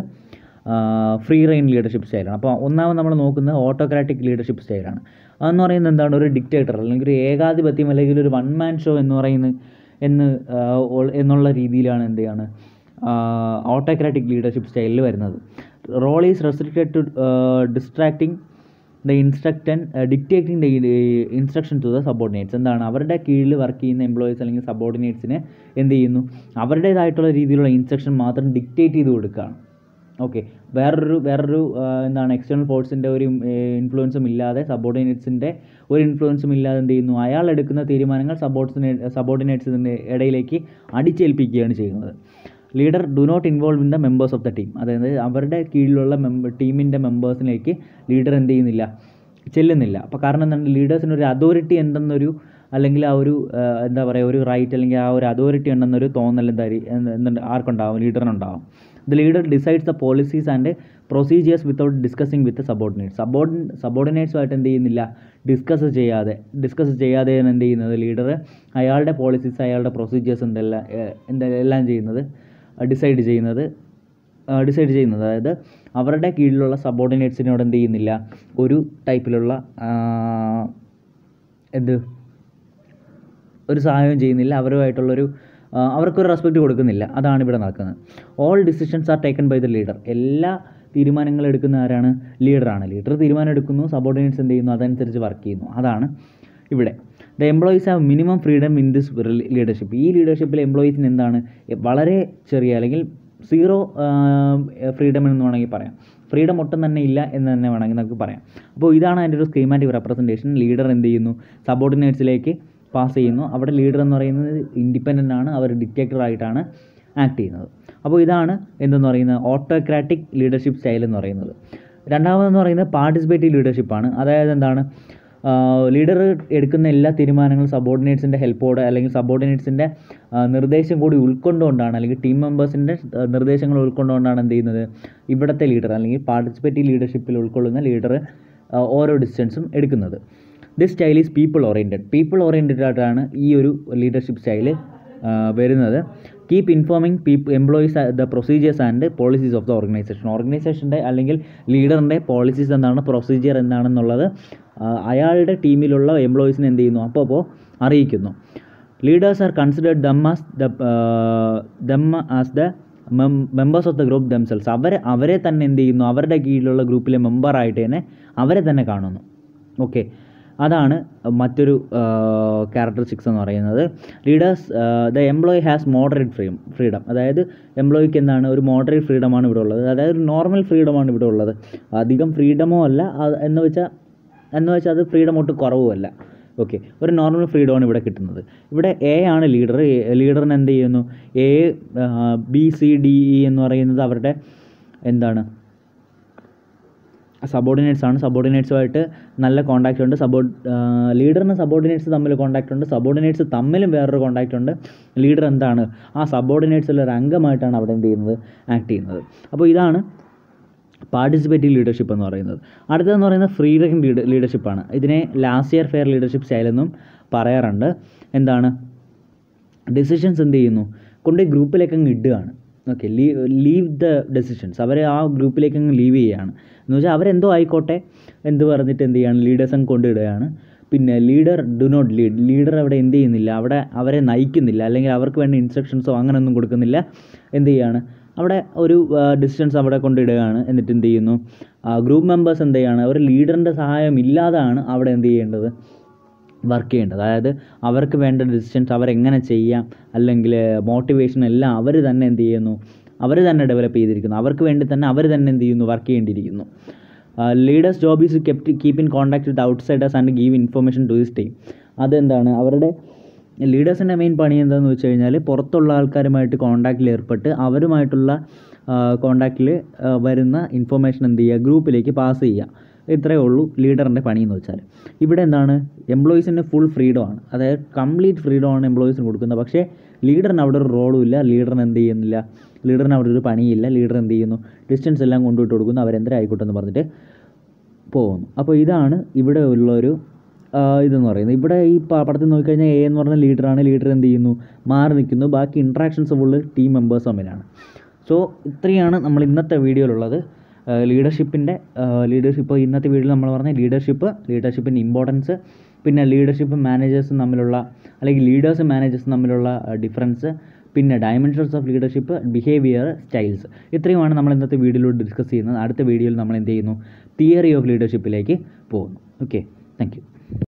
ഫ്രീ റെയിൻ ലീഡർഷിപ്പ് സ്റ്റൈലാണ് അപ്പോൾ ഒന്നാമത് നമ്മൾ നോക്കുന്നത് ഓട്ടോക്രാറ്റിക് ലീഡർഷിപ്പ് സ്റ്റൈലാണ് അതെന്ന് പറയുന്നത് എന്താണ് ഒരു ഡിക്റ്റേറ്റർ അല്ലെങ്കിൽ ഒരു ഏകാധിപത്യം അല്ലെങ്കിൽ ഒരു വൺ മാൻ ഷോ എന്ന് പറയുന്നത് എന്ന് ആ, ഉൾ- എന്നുള്ള രീതിയിലാണ് എന്ത് ചെയ്യാണ് ഓട്ടോക്രാറ്റിക് ലീഡർഷിപ്പ് സ്റ്റൈലിൽ വരുന്നത് role is restricted to distracting the instruction dictating the instruction to the subordinates എന്താണ് അവരുടെ കീഴിൽ വർക്ക് ചെയ്യുന്ന എംപ്ലോയീസ് അല്ലെങ്കിൽ സബോർഡിനേറ്റ്സിന് എന്ത് ചെയ്യുന്നു അവരുടേതായിട്ടുള്ള രീതിയിലുള്ള ഇൻസ്ട്രക്ഷൻ മാത്രം ഡിക്റ്റേറ്റ് ചെയ്ത് കൊടുക്കുകയാണ് ഓക്കെ വേറൊരു വേറൊരു ആ, എന്താണ് എക്സ്റ്റേണൽ ഫോഴ്സിൻ്റെ ഒരു ഇൻഫ്ലുവൻസും ഇല്ലാതെ സബോർഡിനേറ്റ്സിൻ്റെ ഒരു ഇൻഫ്ലുവൻസും ഇല്ലാതെ എന്ത് ചെയ്യുന്നു അയാൾ എടുക്കുന്ന തീരുമാനങ്ങൾ സബോർഡിനേ സബോർഡിനേറ്റ്സിൻ്റെ ഇടയിലേക്ക് അടിച്ചേൽപ്പിക്കുകയാണ് ചെയ്യുന്നത് leader do not involve in the members of the team അതായത് അവരുടെ കീഴിലുള്ള മെമ്പർ ടീമിൻ്റെ മെമ്പേഴ്സിലേക്ക് ലീഡർ എന്ത് ചെയ്യുന്നില്ല ചെല്ലുന്നില്ല അപ്പോൾ കാരണം എന്താണ് ലീഡേഴ്സിന് ഒരു അതോറിറ്റി എന്തെന്നൊരു അല്ലെങ്കിൽ ആ ഒരു ആ, എന്താ പറയുക ഒരു റൈറ്റ് അല്ലെങ്കിൽ ആ ഒരു അതോറിറ്റി ഉണ്ടെന്നൊരു തോന്നൽ എന്താ എന്തുണ്ട് ആർക്കുണ്ടാവും ലീഡറിനുണ്ടാവും the leader decides the policies and procedures without discussing with subordinate subordin സബോർഡിനേറ്റ്സുമായിട്ട് എന്ത് ചെയ്യുന്നില്ല ഡിസ്കസ് ചെയ്യാതെ ഡിസ്കസ് ചെയ്യാതെയാണ് എന്ത് ചെയ്യുന്നത് ലീഡർ അയാളുടെ പോളിസീസ് അയാളുടെ പ്രൊസീജിയേഴ്സ് എന്തെല്ലാം ഏഹ്, എന്താ എല്ലാം ചെയ്യുന്നത് ഡിസൈഡ് ചെയ്യുന്നത് ഡിസൈഡ് ചെയ്യുന്നത് അതായത് അവരുടെ കീഴിലുള്ള സബോർഡിനേറ്റ്സിനോട് എന്ത് ചെയ്യുന്നില്ല ഒരു ടൈപ്പിലുള്ള ആ, എന്ത് ഒരു സഹായവും ചെയ്യുന്നില്ല അവരുമായിട്ടുള്ളൊരു ആ, അവർക്കൊരു റെസ്പെക്റ്റ് കൊടുക്കുന്നില്ല അതാണ് ഇവിടെ നടക്കുന്നത് all decisions are taken by the leader എല്ലാ തീരുമാനങ്ങളും എടുക്കുന്ന ആരാണ് ലീഡറാണ് ലീഡർ തീരുമാനം എടുക്കുന്നു സബോർഡിനേറ്റ്സ് എന്ത് ചെയ്യുന്നു അതനുസരിച്ച് വർക്ക് ചെയ്യുന്നു അതാണ് ഇവിടെ the employees have minimum freedom in this leadership ഈ ലീഡർഷിപ്പിൽ എംപ്ലോയീസിന് എന്താണ് വളരെ ചെറിയ അല്ലെങ്കിൽ സീറോ ഫ്രീഡം എന്ന് വേണമെങ്കിൽ പറയാം ഫ്രീഡം ഒട്ടും തന്നെ ഇല്ല എന്ന് തന്നെ വേണമെങ്കിൽ നമുക്ക് പറയാം അപ്പോൾ ഇതാണ് അതിൻ്റെ ഒരു സ്കീമാറ്റിക് റെപ്രസെൻറ്റേഷൻ ലീഡർ എന്ത് ചെയ്യുന്നു സബോർഡിനേറ്റ്സിലേക്ക് പാസ് ചെയ്യുന്നു അവിടെ ലീഡർ എന്ന് പറയുന്നത് ഇൻഡിപെൻഡൻ്റ് ആണ് അവർ ഡിക്റ്റേറ്റർ ആയിട്ടാണ് ആക്ട് ചെയ്യുന്നത് അപ്പോൾ ഇതാണ് എന്തെന്ന് പറയുന്നത് ഓട്ടോക്രാറ്റിക് ലീഡർഷിപ്പ് സ്റ്റൈൽ എന്ന് പറയുന്നത് രണ്ടാമതെന്ന് പറയുന്നത് പാർട്ടിസിപ്പേറ്റീവ് ലീഡർഷിപ്പാണ് അതായത് എന്താണ് ലീഡർ എടുക്കുന്ന എല്ലാ തീരുമാനങ്ങളും സബോർഡിനേറ്റ്സിൻ്റെ ഹെൽപ്പോടെ അല്ലെങ്കിൽ സബോർഡിനേറ്റ്സിൻ്റെ നിർദ്ദേശം കൂടി ഉൾക്കൊണ്ടുകൊണ്ടാണ് അല്ലെങ്കിൽ ടീം മെമ്പേഴ്സിൻ്റെ നിർദ്ദേശങ്ങൾ ഉൾക്കൊണ്ടുകൊണ്ടാണ് എന്ത് ചെയ്യുന്നത് ഇവിടുത്തെ ലീഡർ അല്ലെങ്കിൽ പാർട്ടിസിപ്പേറ്റീവ് ലീഡർഷിപ്പിൽ ഉൾക്കൊള്ളുന്ന ലീഡർ ഓരോ ഡിസിഷൻസും എടുക്കുന്നത് this style is people oriented people oriented ആയിട്ടാണ് ഈ ഒരു ലീഡർഷിപ്പ് സ്റ്റൈല് വരുന്നത് keep informing peop employees the procedures and policies of the organization ഓർഗനൈസേഷൻ്റെ അല്ലെങ്കിൽ ലീഡറിൻ്റെ പോളിസീസ് എന്താണ് പ്രൊസീജിയർ എന്താണെന്നുള്ളത് ആ, അയാളുടെ ടീമിലുള്ള എംപ്ലോയീസിനെ എന്ത് ചെയ്യുന്നു അപ്പോൾ അപ്പോൾ അറിയിക്കുന്നു leaders are considered them as the them as the members of the group themselves അവരെ അവരെ തന്നെ എന്ത് ചെയ്യുന്നു അവരുടെ കീഴിലുള്ള ഗ്രൂപ്പിലെ മെമ്പറായിട്ട് തന്നെ അവരെ തന്നെ കാണുന്നു ഓക്കെ അതാണ് മറ്റൊരു ക്യാരക്ടറിസ്റ്റിക്സ് എന്ന് പറയുന്നത് leaders the employee has moderate free freedom അതായത് എംപ്ലോയിക്ക് എന്താണ് ഒരു മോഡറേറ്റ് ഫ്രീഡമാണ് ഇവിടെ ഉള്ളത് അതായത് ഒരു നോർമൽ ഫ്രീഡമാണ് ഇവിടെ ഉള്ളത് അധികം ഫ്രീഡമോ അല്ല അത് എന്ന് വെച്ചാൽ എന്ന് വെച്ചാൽ അത് ഫ്രീഡം ഒട്ടും കുറവുമല്ല ഓക്കെ ഒരു നോർമൽ ഫ്രീഡമാണ് ഇവിടെ കിട്ടുന്നത് ഇവിടെ എ ആണ് ലീഡർ ലീഡറിന് എന്ത് ചെയ്യുന്നു A B C D E എന്ന് പറയുന്നത് അവരുടെ എന്താണ് സബോർഡിനേറ്റ്സ് ആണ് സബോർഡിനേറ്റ്സുമായിട്ട് നല്ല കോൺടാക്റ്റ് ഉണ്ട് സബോർഡ് ലീഡറിന് സബോർഡിനേറ്റ്സ് തമ്മിൽ കോൺടാക്റ്റ് ഉണ്ട് സബോർഡിനേറ്റ്സ് തമ്മിലും വേറൊരു കോൺടാക്റ്റ് ഉണ്ട് ലീഡർ എന്താണ് ആ സബോർഡിനേറ്റ്സിലെ ഒരു അംഗമായിട്ടാണ് അവിടെ എന്ത് ചെയ്യുന്നത് ആക്ട് ചെയ്യുന്നത് അപ്പോൾ ഇതാണ് പാർട്ടിസിപ്പേറ്റീവ് ലീഡർഷിപ്പ് എന്ന് പറയുന്നത് അടുത്തതെന്ന് പറയുന്നത് ഫ്രീ റേഞ്ച് ലീഡർ ലീഡർഷിപ്പാണ് ഇതിനെ ലാസ്റ്റ് ഇയർ ഫെയർ ലീഡർഷിപ്പ് സ്റ്റൈലെന്നും പറയാറുണ്ട് എന്താണ് ഡെസിഷൻസ് എന്ത് ചെയ്യുന്നു കൊണ്ട് ഗ്രൂപ്പിലേക്ക് അങ്ങ് ഇടുകയാണ് okay leave leave the decisions അവരെ ആ ഗ്രൂപ്പിലേക്ക് അങ്ങ് ലീവ് ചെയ്യുകയാണ് എന്ന് വെച്ചാൽ അവരെന്തോ ആയിക്കോട്ടെ എന്ത് പറഞ്ഞിട്ട് എന്ത് ചെയ്യാണ് ലീഡേഴ്സ് അങ്ങ് കൊണ്ടിടുകയാണ് പിന്നെ leader do not lead leader അവിടെ എന്ത് ചെയ്യുന്നില്ല അവിടെ അവരെ നയിക്കുന്നില്ല അല്ലെങ്കിൽ അവർക്ക് വേണ്ട ഇൻസ്ട്രക്ഷൻസോ അങ്ങനെയൊന്നും കൊടുക്കുന്നില്ല എന്ത് ചെയ്യാണ് അവിടെ ഒരു ഡിസിഷൻസ് അവിടെ കൊണ്ടിടുകയാണ് എന്നിട്ട് എന്ത് ചെയ്യുന്നു ഗ്രൂപ്പ് മെമ്പേഴ്സ് എന്ത് ചെയ്യാണ് അവർ ലീഡറിൻ്റെ സഹായം ഇല്ലാതാണ് അവിടെ എന്ത് ചെയ്യേണ്ടത് വർക്ക് ചെയ്യേണ്ടത് അതായത് അവർക്ക് വേണ്ട ഡിസിഷൻസ് അവരെങ്ങനെ ചെയ്യാം അല്ലെങ്കിൽ മോട്ടിവേഷൻ എല്ലാം അവർ തന്നെ എന്ത് ചെയ്യുന്നു അവർ തന്നെ ഡെവലപ്പ് ചെയ്തിരിക്കുന്നു അവർക്ക് വേണ്ടി തന്നെ അവർ തന്നെ എന്ത് ചെയ്യുന്നു വർക്ക് ചെയ്യേണ്ടിയിരിക്കുന്നു leaders job is kept keep in contact with outsiders and give information to this team അതെന്താണ് അവരുടെ ലീഡേഴ്സിൻ്റെ മെയിൻ പണി എന്താണെന്ന് വെച്ച് കഴിഞ്ഞാൽ പുറത്തുള്ള ആൾക്കാരുമായിട്ട് കോൺടാക്റ്റിൽ ഏർപ്പെട്ട് അവരുമായിട്ടുള്ള കോൺടാക്റ്റിൽ വരുന്ന ഇൻഫർമേഷൻ എന്ത് ചെയ്യുക ഗ്രൂപ്പിലേക്ക് പാസ് ചെയ്യുക ഇത്രയേ ഉള്ളൂ ലീഡറിൻ്റെ പണി എന്ന് വെച്ചാൽ ഇവിടെ എന്താണ് എംപ്ലോയീസിന് ഫുൾ ഫ്രീഡമാണ് അതായത് കംപ്ലീറ്റ് ഫ്രീഡമാണ് എംപ്ലോയീസിന് കൊടുക്കുന്നത് പക്ഷേ ലീഡറിന് അവിടെ ഒരു റോളും ഇല്ല ലീഡറിന് എന്ത് ചെയ്യുന്നില്ല ലീഡറിന് അവിടെ ഒരു പണിയില്ല ലീഡർ എന്ത് ചെയ്യുന്നു ഡിസ്റ്റൻസ് എല്ലാം കൊണ്ടുവിട്ട് കൊടുക്കുന്നു അവരെന്തരായിക്കോട്ടെ എന്ന് പറഞ്ഞിട്ട് പോകുന്നു അപ്പോൾ ഇതാണ് ഇവിടെ ഉള്ളൊരു ആ, ഇതെന്ന് പറയുന്നത് ഇവിടെ ഈ പ- പടത്തിൽ നോക്കിക്കഴിഞ്ഞാൽ എ എന്ന് പറഞ്ഞ ലീഡറാണ് ലീഡർ എന്ത് ചെയ്യുന്നു മാറി നിൽക്കുന്നു ബാക്കി ഇൻട്രാക്ഷൻസ് ഫുള്ള് ടീം മെമ്പേഴ്സ് തമ്മിലാണ് സോ ഇത്രയാണ് നമ്മൾ ഇന്നത്തെ വീഡിയോയിലുള്ളത് ലീഡർഷിപ്പിൻ്റെ ലീഡർഷിപ്പ് ഇന്നത്തെ വീഡിയോയിൽ നമ്മൾ പറഞ്ഞ ലീഡർഷിപ്പ് ലീഡർഷിപ്പിൻ്റെ ഇമ്പോർട്ടൻസ് പിന്നെ ലീഡർഷിപ്പും മാനേജേഴ്സും തമ്മിലുള്ള അല്ലെങ്കിൽ ലീഡേഴ്സും മാനേജേഴ്സും തമ്മിലുള്ള ഡിഫറൻസ് പിന്നെ dimensions of leadership behaviour styles ഇത്രയുമാണ് നമ്മൾ ഇന്നത്തെ വീഡിയോയിലൂടെ ഡിസ്കസ് ചെയ്യുന്നത് അടുത്ത വീഡിയോയിൽ നമ്മൾ എന്ത് ചെയ്യുന്നു തിയറി ഓഫ് ലീഡർഷിപ്പിലേക്ക് പോകുന്നു ഓക്കെ താങ്ക് യു